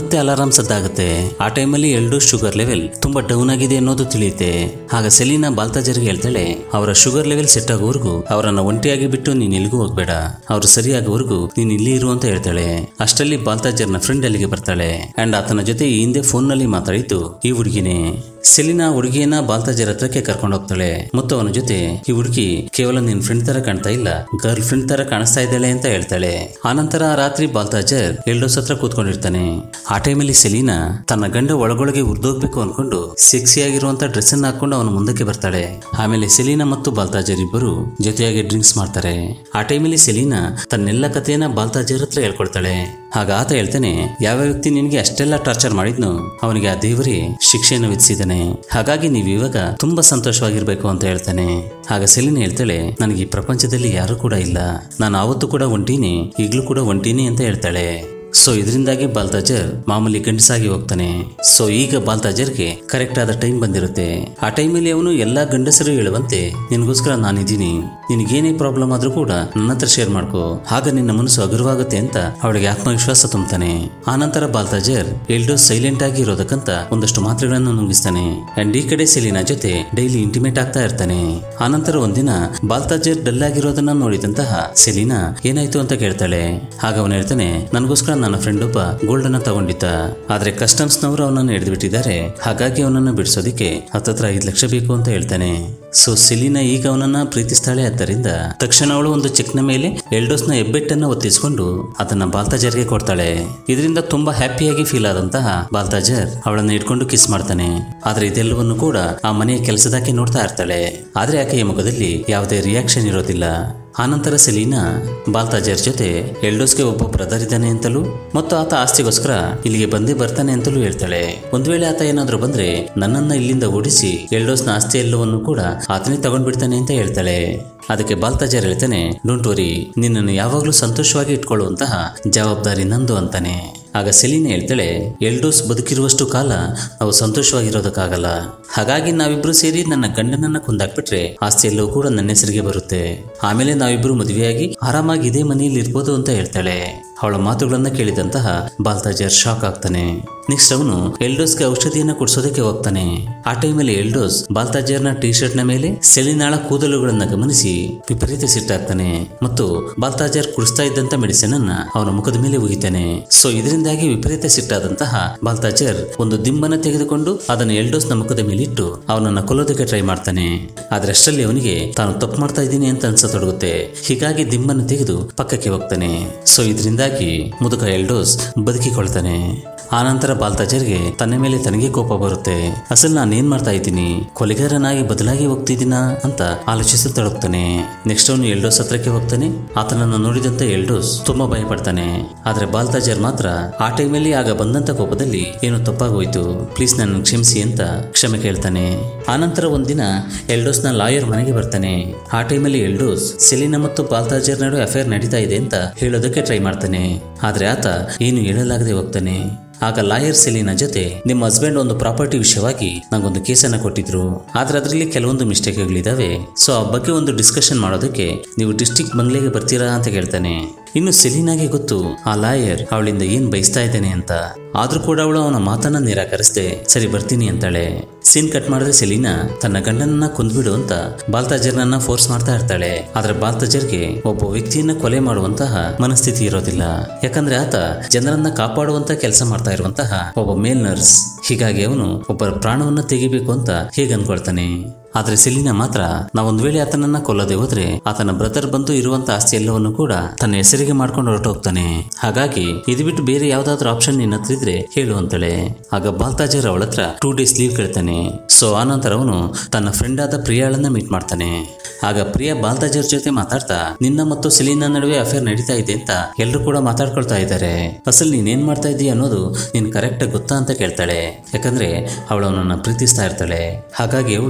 ಮತ್ತೆ ಅಲಾರಾಮ್ ಸದ್ದಾಗುತ್ತೆ ಆ ಟೈಮಲ್ಲಿ ಎಲ್ಡು ಶುಗರ್ ಲೆವೆಲ್ ತುಂಬಾ ಡೌನ್ ಆಗಿದೆ ಅನ್ನೋದು ತಿಳಿಯುತ್ತೆ ಆಗ ಸೆಲೀನಾ ಬಾಲ್ತಾಜರ್ಗೆ ಹೇಳ್ತಾಳೆ ಅವರ ಶುಗರ್ ಲೆವೆಲ್ ಸೆಟ್ ಆಗೋವರೆಗೂ ಅವರನ್ನ ಒಂಟಿಯಾಗಿ ಬಿಟ್ಟು ನೀನ್ ಎಲ್ಲಿಗೂ ಹೋಗ್ಬೇಡ ಅವ್ರು ಸರಿಯಾಗೋವರೆಗೂ ನೀನ್ ಇಲ್ಲಿ ಇರು ಅಂತ ಹೇಳ್ತಾಳೆ ಅಷ್ಟರಲ್ಲಿ ಬಾಲ್ತಾಜರ್ನ ಫ್ರೆಂಡ್ ಅಲ್ಲಿಗೆ ಬರ್ತಾಳೆ ಅಂಡ್ ಆತನ ಜೊತೆ ಈ ಹಿಂದೆ ಫೋನ್ ನಲ್ಲಿ ಮಾತಾಡಿದ್ದು ಈ ಹುಡುಗಿನೇ ಸೆಲಿನಾ ಹುಡುಗಿಯನ್ನ ಬಾಲ್ತಾಜರ್ ಹತ್ರಕ್ಕೆ ಕರ್ಕೊಂಡು ಹೋಗ್ತಾಳೆ ಮತ್ತು ಅವನ ಜೊತೆ ಈ ಹುಡುಗಿ ಕೇವಲ ನಿನ್ ಫ್ರೆಂಡ್ ತರ ಕಾಣ್ತಾ ಇಲ್ಲ ಗರ್ಲ್ ಫ್ರೆಂಡ್ ತರ ಕಾಣಿಸ್ತಾ ಇದ್ದಾಳೆ ಅಂತ ಹೇಳ್ತಾಳೆ ಆನಂತರ ಆ ರಾತ್ರಿ ಬಾಲ್ತಾಜರ್ ಎಲ್ಡೋಸ್ ಹತ್ರ ಕೂತ್ಕೊಂಡಿರ್ತಾನೆ ಆ ಟೈಮಲ್ಲಿ ಸೆಲೀನಾ ತನ್ನ ಗಂಡ ಒಳಗೊಳಗೆ ಉರ್ದೋಗ್ಬೇಕು ಅನ್ಕೊಂಡು ಸೆಕ್ಸಿ ಆಗಿರುವಂತ ಡ್ರೆಸ್ ಅನ್ನ ಹಾಕೊಂಡು ಅವನ ಮುಂದಕ್ಕೆ ಬರ್ತಾಳೆ ಆಮೇಲೆ ಸೆಲೀನಾ ಮತ್ತು ಬಾಲ್ತಾಜರ್ ಇಬ್ಬರು ಜೊತೆಯಾಗಿ ಡ್ರಿಂಕ್ಸ್ ಮಾಡ್ತಾರೆ ಆ ಟೈಮಲ್ಲಿ ಸೆಲೀನಾ ತನ್ನೆಲ್ಲ ಕಥೆಯನ್ನ ಬಾಲ್ತಾಜರ್ ಹತ್ರ ಹೇಳ್ಕೊಳ್ತಾಳೆ ಆಗ ಆತ ಹೇಳ್ತಾನೆ ಯಾವ ವ್ಯಕ್ತಿ ನಿನಗೆ ಅಷ್ಟೆಲ್ಲ ಟಾರ್ಚರ್ ಮಾಡಿದ್ನು ಅವನಿಗೆ ಆ ದೇವರೇ ಶಿಕ್ಷೆಯನ್ನು ವಿಧಿಸಿದ್ದಾನೆ ಹಾಗಾಗಿ ನೀವು ಇವಾಗ ತುಂಬಾ ಸಂತೋಷವಾಗಿರ್ಬೇಕು ಅಂತ ಹೇಳ್ತಾನೆ ಆಗ ಸೆಲಿನ ಹೇಳ್ತಾಳೆ ನನಗೆ ಈ ಪ್ರಪಂಚದಲ್ಲಿ ಯಾರು ಕೂಡ ಇಲ್ಲ ನಾನು ಆವತ್ತು ಕೂಡ ಒಂಟೀನಿ ಈಗಲೂ ಕೂಡ ಒಂಟೀನಿ ಅಂತ ಹೇಳ್ತಾಳೆ ಸೊ ಇದರಿಂದಾಗಿ ಬಾಲ್ತಾಜರ್ ಮಾಮೂಲಿ ಗಂಡಸಾಗಿ ಹೋಗ್ತಾನೆ ಸೊ ಈಗ ಬಾಲ್ತಾಜರ್ಗೆ ಕರೆಕ್ಟ್ ಆದ ಟೈಮ್ ಬಂದಿರುತ್ತೆ ಆ ಟೈಮಲ್ಲಿ ಅವನು ಎಲ್ಲಾ ಗಂಡಸರು ಹೇಳುವಂತೆ ನಿನಗೋಸ್ಕರ ನಾನಿದ್ದೀನಿ ನಿನಗೇನೇ ಪ್ರಾಬ್ಲಮ್ ಆದ್ರೂ ಕೂಡ ನನ್ನ ಹತ್ರ ಶೇರ್ ಮಾಡ್ಕೋ ಆಗ ನಿನ್ನ ಮನಸ್ಸು ಹಗುರವಾಗುತ್ತೆ ಅಂತ ಅವಳಿಗೆ ಆತ್ಮವಿಶ್ವಾಸ ತುಂಬುತ್ತಾನೆ ಆನಂತರ ಬಾಲ್ತಾಜರ್ ಎಲ್ಡೋ ಸೈಲೆಂಟ್ ಆಗಿ ಇರೋದಕ್ಕಂತ ಒಂದಷ್ಟು ಮಾತ್ರೆಗಳನ್ನು ನುಂಗಿಸ್ತಾನೆ ಅಂಡ್ ಈ ಕಡೆ ಸೆಲಿನಾ ಜೊತೆ ಡೈಲಿ ಇಂಟಿಮೇಟ್ ಆಗ್ತಾ ಇರ್ತಾನೆ ಆನಂತರ ಒಂದಿನ ಬಾಲ್ತಾಜರ್ ಡಲ್ ಆಗಿರೋದನ್ನ ನೋಡಿದಂತಹ ಸೆಲಿನಾ ಏನಾಯ್ತು ಅಂತ ಕೇಳ್ತಾಳೆ ಆಗ ಅವನು ಹೇಳ್ತಾನೆ ನನಗೋಸ್ಕರ ನನ್ನ ಫ್ರೆಂಡ್ ಒಬ್ಬ ಗೋಲ್ಡ್ ಅನ್ನ ತಗೊಂಡಿದ್ದ ಆದ್ರೆ ಕಸ್ಟಮ್ಸ್ ನವರು ಅವನನ್ನು ಹಿಡಿದು ಬಿಟ್ಟಿದ್ದಾರೆ ಹಾಗಾಗಿ ಅವನನ್ನ ಬಿಡಿಸೋದಿಕ್ಕೆ ಹತ್ತತ್ರ ಐದು ಲಕ್ಷ ಬೇಕು ಅಂತ ಹೇಳ್ತಾನೆ ಸೊ ಸೆಲಿನಾ ಈಗ ಅವನನ್ನ ಪ್ರೀತಿಸ್ತಾಳೆ ಆದ್ದರಿಂದ ತಕ್ಷಣ ಅವಳು ಒಂದು ಚೆಕ್ನ ಮೇಲೆ ಎಲ್ಡೋಸ್ನ ಹೆಬ್ಬೆಟ್ಟನ್ನ ಒತ್ತಿಸ್ಕೊಂಡು ಅದನ್ನ ಬಾಲ್ತಾಜರ್ಗೆ ಕೊಡ್ತಾಳೆ ಇದರಿಂದ ತುಂಬಾ ಹ್ಯಾಪಿಯಾಗಿ ಫೀಲ್ ಆದಂತಹ ಬಾಲ್ತಾಜರ್ ಅವಳನ್ನ ಇಟ್ಕೊಂಡು ಕಿಸ್ ಮಾಡ್ತಾನೆ ಆದ್ರೆ ಇದೆಲ್ಲವನ್ನು ಕೂಡ ಆ ಮನೆಯ ಕೆಲಸದಾಕೆ ನೋಡ್ತಾ ಇರ್ತಾಳೆ ಆದ್ರೆ ಆಕೆಯ ಮುಖದಲ್ಲಿ ಯಾವುದೇ ರಿಯಾಕ್ಷನ್ ಇರೋದಿಲ್ಲ ಆನಂತರ ಸೆಲೀನಾ ಬಾಲ್ತಾಜರ್ ಜೊತೆ ಎಲ್ಡೋಸ್ಗೆ ಒಬ್ಬ ಬ್ರದರ್ ಇದ್ದಾನೆ ಅಂತಲೂ ಮತ್ತು ಆತ ಆಸ್ತಿಗೋಸ್ಕರ ಇಲ್ಲಿಗೆ ಬಂದೇ ಬರ್ತಾನೆ ಅಂತಲೂ ಹೇಳ್ತಾಳೆ ಒಂದ್ ವೇಳೆ ಆತ ಏನಾದ್ರೂ ಬಂದ್ರೆ ನನ್ನನ್ನ ಇಲ್ಲಿಂದ ಓಡಿಸಿ ಎಲ್ಡೋಸ್ನ ಆಸ್ತಿ ಎಲ್ಲವನ್ನು ಕೂಡ ಆತನೇ ತಗೊಂಡ್ಬಿಡ್ತಾನೆ ಅಂತ ಹೇಳ್ತಾಳೆ ಅದಕ್ಕೆ ಬಾಲ್ತಾಜರ್ ಹೇಳ್ತಾನೆ ಡೋಂಟ್ ವರಿ ನಿನ್ನನ್ನು ಯಾವಾಗಲೂ ಸಂತೋಷವಾಗಿ ಇಟ್ಕೊಳ್ಳುವಂತಹ ಜವಾಬ್ದಾರಿ ನಂದು ಅಂತಾನೆ ಆಗ ಸೆಲಿನ ಹೇಳ್ತಾಳೆ ಎಲ್ಡೋಸ್ ಬದುಕಿರುವಷ್ಟು ಕಾಲ ನಾವು ಸಂತೋಷವಾಗಿರೋದಕ್ಕಾಗಲ್ಲ ಹಾಗಾಗಿ ನಾವಿಬ್ರು ಸೇರಿ ನನ್ನ ಗಂಡನನ್ನ ಕೊಂದಾಕ್ಬಿಟ್ರೆ ಆಸ್ತಿ ಎಲ್ಲವೂ ಕೂಡ ನನ್ನ ಹೆಸರಿಗೆ ಬರುತ್ತೆ ಆಮೇಲೆ ನಾವಿಬ್ರು ಮದುವೆಯಾಗಿ ಆರಾಮಾಗಿ ಇದೇ ಮನೆಯಲ್ಲಿ ಇರ್ಬೋದು ಅಂತ ಹೇಳ್ತಾಳೆ ಅವಳ ಮಾತುಗಳನ್ನ ಕೇಳಿದಂತಹ ಬಾಲ್ತಾಜರ್ ಶಾಕ್ ಆಗ್ತಾನೆ ನೆಕ್ಸ್ಟ್ ಅವನು ಎಲ್ಡೋಸ್ಗೆ ಔಷಧಿಯನ್ನ ಕೊಡ್ಸೋದಕ್ಕೆ ಹೋಗ್ತಾನೆ ಆ ಟೈಮಲ್ಲಿ ಎಲ್ಡೋಸ್ ಬಾಲ್ತಾಜರ್ನ ಟಿ ಶರ್ಟ್ ನ ಮೇಲೆ ಸೆಲಿನಾಳ ಕೂದಲುಗಳನ್ನ ಗಮನಿಸಿ ವಿಪರೀತ ಸಿಟ್ಟಾಗ್ತಾನೆ ಮತ್ತು ಬಾಲ್ತಾಜರ್ ಕುಡಿಸ್ತಾ ಇದ್ದಂತ ಮೆಡಿಸಿನ್ ಅನ್ನ ಅವನ ಮುಖದ ಮೇಲೆ ಉಗಿತಾನೆ ಸೊ ಇದರಿಂದಾಗಿ ವಿಪರೀತ ಸಿಟ್ಟಾದಂತಹ ಬಾಲ್ತಾಜರ್ ಒಂದು ದಿಂಬನ್ನ ತೆಗೆದುಕೊಂಡು ಅದನ್ನು ಎಲ್ಡೋಸ್ನ ಮುಖದ ಮೇಲೆ ಇಟ್ಟು ಅವನನ್ನ ಕೊಲ್ಲೋದಕ್ಕೆ ಟ್ರೈ ಮಾಡ್ತಾನೆ ಆದ್ರೆ ಅಷ್ಟರಲ್ಲಿ ಅವನಿಗೆ ತಾನು ತಪ್ಪು ಮಾಡ್ತಾ ಇದ್ದೀನಿ ಅಂತ ಅನ್ಸತೊಡಗುತ್ತೆ ಹೀಗಾಗಿ ದಿಂಬನ್ನು ತೆಗೆದು ಪಕ್ಕಕ್ಕೆ ಹೋಗ್ತಾನೆ ಸೊ ಇದರಿಂದಾಗಿ ಮುದುಕ ಎಲ್ಡೋಸ್ ಬದುಕಿಕೊಳ್ತಾನೆ ಆನಂತರ ಬಾಲ್ತಾಜರ್ಗೆ ತನ್ನ ಮೇಲೆ ತನಗೆ ಕೋಪ ಬರುತ್ತೆ ಅಸಲ್ ನಾನು ಏನ್ ಮಾಡ್ತಾ ಇದ್ದೀನಿ ಕೊಲೆಗಾರನಾಗಿ ಬದಲಾಗಿ ಹೋಗ್ತಿದ್ದೀನಾ ಅಂತ ಆಲೋಚಿಸುತ್ತೊಡಗ್ತಾನೆ ನೆಕ್ಸ್ಟ್ ಅವನು ಎಲ್ಡೋಸ್ ಹತ್ರಕ್ಕೆ ಹೋಗ್ತಾನೆ ಆತನನ್ನು ನೋಡಿದಂತ ಎಲ್ಡೋಸ್ ತುಂಬಾ ಭಯಪಡ್ತಾನೆ ಆದ್ರೆ ಬಾಲ್ತಾಜರ್ ಮಾತ್ರ ಆ ಟೈಮಲ್ಲಿ ಆಗ ಬಂದಂತ ಕೋಪದಲ್ಲಿ ಏನೋ ತಪ್ಪಾಗೋಯ್ತು ಪ್ಲೀಸ್ ನನ್ನ ಕ್ಷಮಿಸಿ ಅಂತ ಕ್ಷಮೆ ಕೇಳ್ತಾನೆ ಆನಂತರ ಒಂದಿನ ಎಲ್ಡೋಸ್ನ ಲಾಯರ್ ಮನೆಗೆ ಬರ್ತಾನೆ ಆ ಟೈಮಲ್ಲಿ ಎಲ್ಡೋಸ್ ಸೆಲಿನಾ ಮತ್ತು ಬಾಲ್ತಾಜರ್ ನಡುವೆ ಅಫೇರ್ ನಡೀತಾ ಇದೆ ಅಂತ ಹೇಳೋದಕ್ಕೆ ಟ್ರೈ ಮಾಡ್ತಾನೆ ಆದ್ರೆ ಆತ ಏನು ಹೇಳಲಾಗದೆ ಹೋಗ್ತಾನೆ ಆಗ ಲಾಯರ್ ಸೆಲಿನ ಜೊತೆ ನಿಮ್ಮ ಹಸ್ಬೆಂಡ್ ಒಂದು ಪ್ರಾಪರ್ಟಿ ವಿಷಯವಾಗಿ ನಂಗೊಂದು ಕೇಸನ್ನ ಕೊಟ್ಟಿದ್ರು ಆದ್ರೆ ಅದರಲ್ಲಿ ಕೆಲವೊಂದು ಮಿಸ್ಟೇಕ್ಗಳಿದಾವೆ ಸೊ ಆ ಬಗ್ಗೆ ಒಂದು ಡಿಸ್ಕಷನ್ ಮಾಡೋದಕ್ಕೆ ನೀವು ಡಿಸ್ಟಿಕ್ ಬಂಗ್ಲೆಗೆ ಬರ್ತೀರಾ ಅಂತ ಕೇಳ್ತಾನೆ ಇನ್ನು ಸೆಲಿನಾಗೆ ಗೊತ್ತು ಆ ಲಾಯರ್ ಅವಳಿಂದ ಏನ್ ಬಯಸ್ತಾ ಇದ್ದಾನೆ ಅಂತ ಆದ್ರೂ ಕೂಡ ಅವಳು ಅವನ ಮಾತನ್ನ ನಿರಾಕರಿಸದೆ ಸರಿ ಬರ್ತೀನಿ ಅಂತಾಳೆ ಸೀನ್ ಕಟ್ ಮಾಡಿದ್ರೆ ಸೆಲಿನಾ ತನ್ನ ಗಂಡನನ್ನ ಕೊಂದ್ಬಿಡು ಅಂತ ಬಾಲ್ತಾಜರ್ನನ್ನ ಫೋರ್ಸ್ ಮಾಡ್ತಾ ಇರ್ತಾಳೆ ಆದ್ರೆ ಬಾಲ್ತಾಜರ್ಗೆ ಒಬ್ಬ ವ್ಯಕ್ತಿಯನ್ನ ಕೊಲೆ ಮಾಡುವಂತಹ ಮನಸ್ಥಿತಿ ಇರೋದಿಲ್ಲ ಯಾಕಂದ್ರೆ ಆತ ಜನರನ್ನ ಕಾಪಾಡುವಂತ ಕೆಲಸ ಮಾಡ್ತಾ ಇರುವಂತಹ ಒಬ್ಬ ಮೇಲ್ ನರ್ಸ್ ಹೀಗಾಗಿ ಅವನು ಒಬ್ಬರ ಪ್ರಾಣವನ್ನ ತೆಗಿಬೇಕು ಅಂತ ಹೇಗೆ ಅನ್ಕೊಳ್ತಾನೆ ಆದ್ರೆ ಸೆಲಿನಾ ಮಾತ್ರ ನಾವೊಂದ್ ವೇಳೆ ಆತನನ್ನ ಕೊಲ್ಲದೆ ಹೋದ್ರೆ ಆತನ ಬ್ರದರ್ ಬಂದು ಇರುವಂತ ಆಸ್ತಿ ಎಲ್ಲವನ್ನು ಕೂಡ ತನ್ನ ಹೆಸರಿಗೆ ಮಾಡ್ಕೊಂಡು ಹೊರಟೋಗ್ತಾನೆ ಹಾಗಾಗಿ ಇದು ಬಿಟ್ಟು ಬೇರೆ ಯಾವ್ದಾದ್ರು ಆಪ್ಷನ್ ನಿನ್ನ ಹತ್ರ ಇದ್ರೆ ಹೇಳು ಅಂತಾಳೆ ಆಗ ಬಾಲ್ತಾಜರ್ ಅವಳ ಹತ್ರ ಟೂ ಡೇಸ್ ಲೀವ್ ಕೇಳ್ತಾನೆ ಸೊ ಆನಂತರ ಅವನು ತನ್ನ ಫ್ರೆಂಡ್ ಆದ ಪ್ರಿಯಾಳನ್ನ ಮೀಟ್ ಮಾಡ್ತಾನೆ ಆಗ ಪ್ರಿಯಾ ಬಾಲ್ತಾಜರ್ ಜೊತೆ ಮಾತಾಡ್ತಾ ನಿನ್ನ ಮತ್ತು ಸೆಲೀನಾ ನಡುವೆ ಅಫೇರ್ ನಡೀತಾ ಇದೆ ಅಂತ ಎಲ್ಲರೂ ಕೂಡ ಮಾತಾಡ್ಕೊಳ್ತಾ ಇದ್ದಾರೆ ಅಸಲ್ ನೀನ್ ಏನ್ ಮಾಡ್ತಾ ಇದೀಯ ಅನ್ನೋದು ನೀನ್ ಕರೆಕ್ಟ್ ಗೊತ್ತಾ ಅಂತ ಕೇಳ್ತಾಳೆ ಯಾಕಂದ್ರೆ ಅವಳು ಅವನನ್ನ ಪ್ರೀತಿಸ್ತಾ ಇರ್ತಾಳೆ ಹಾಗಾಗಿ ಅವಳು ಅವನ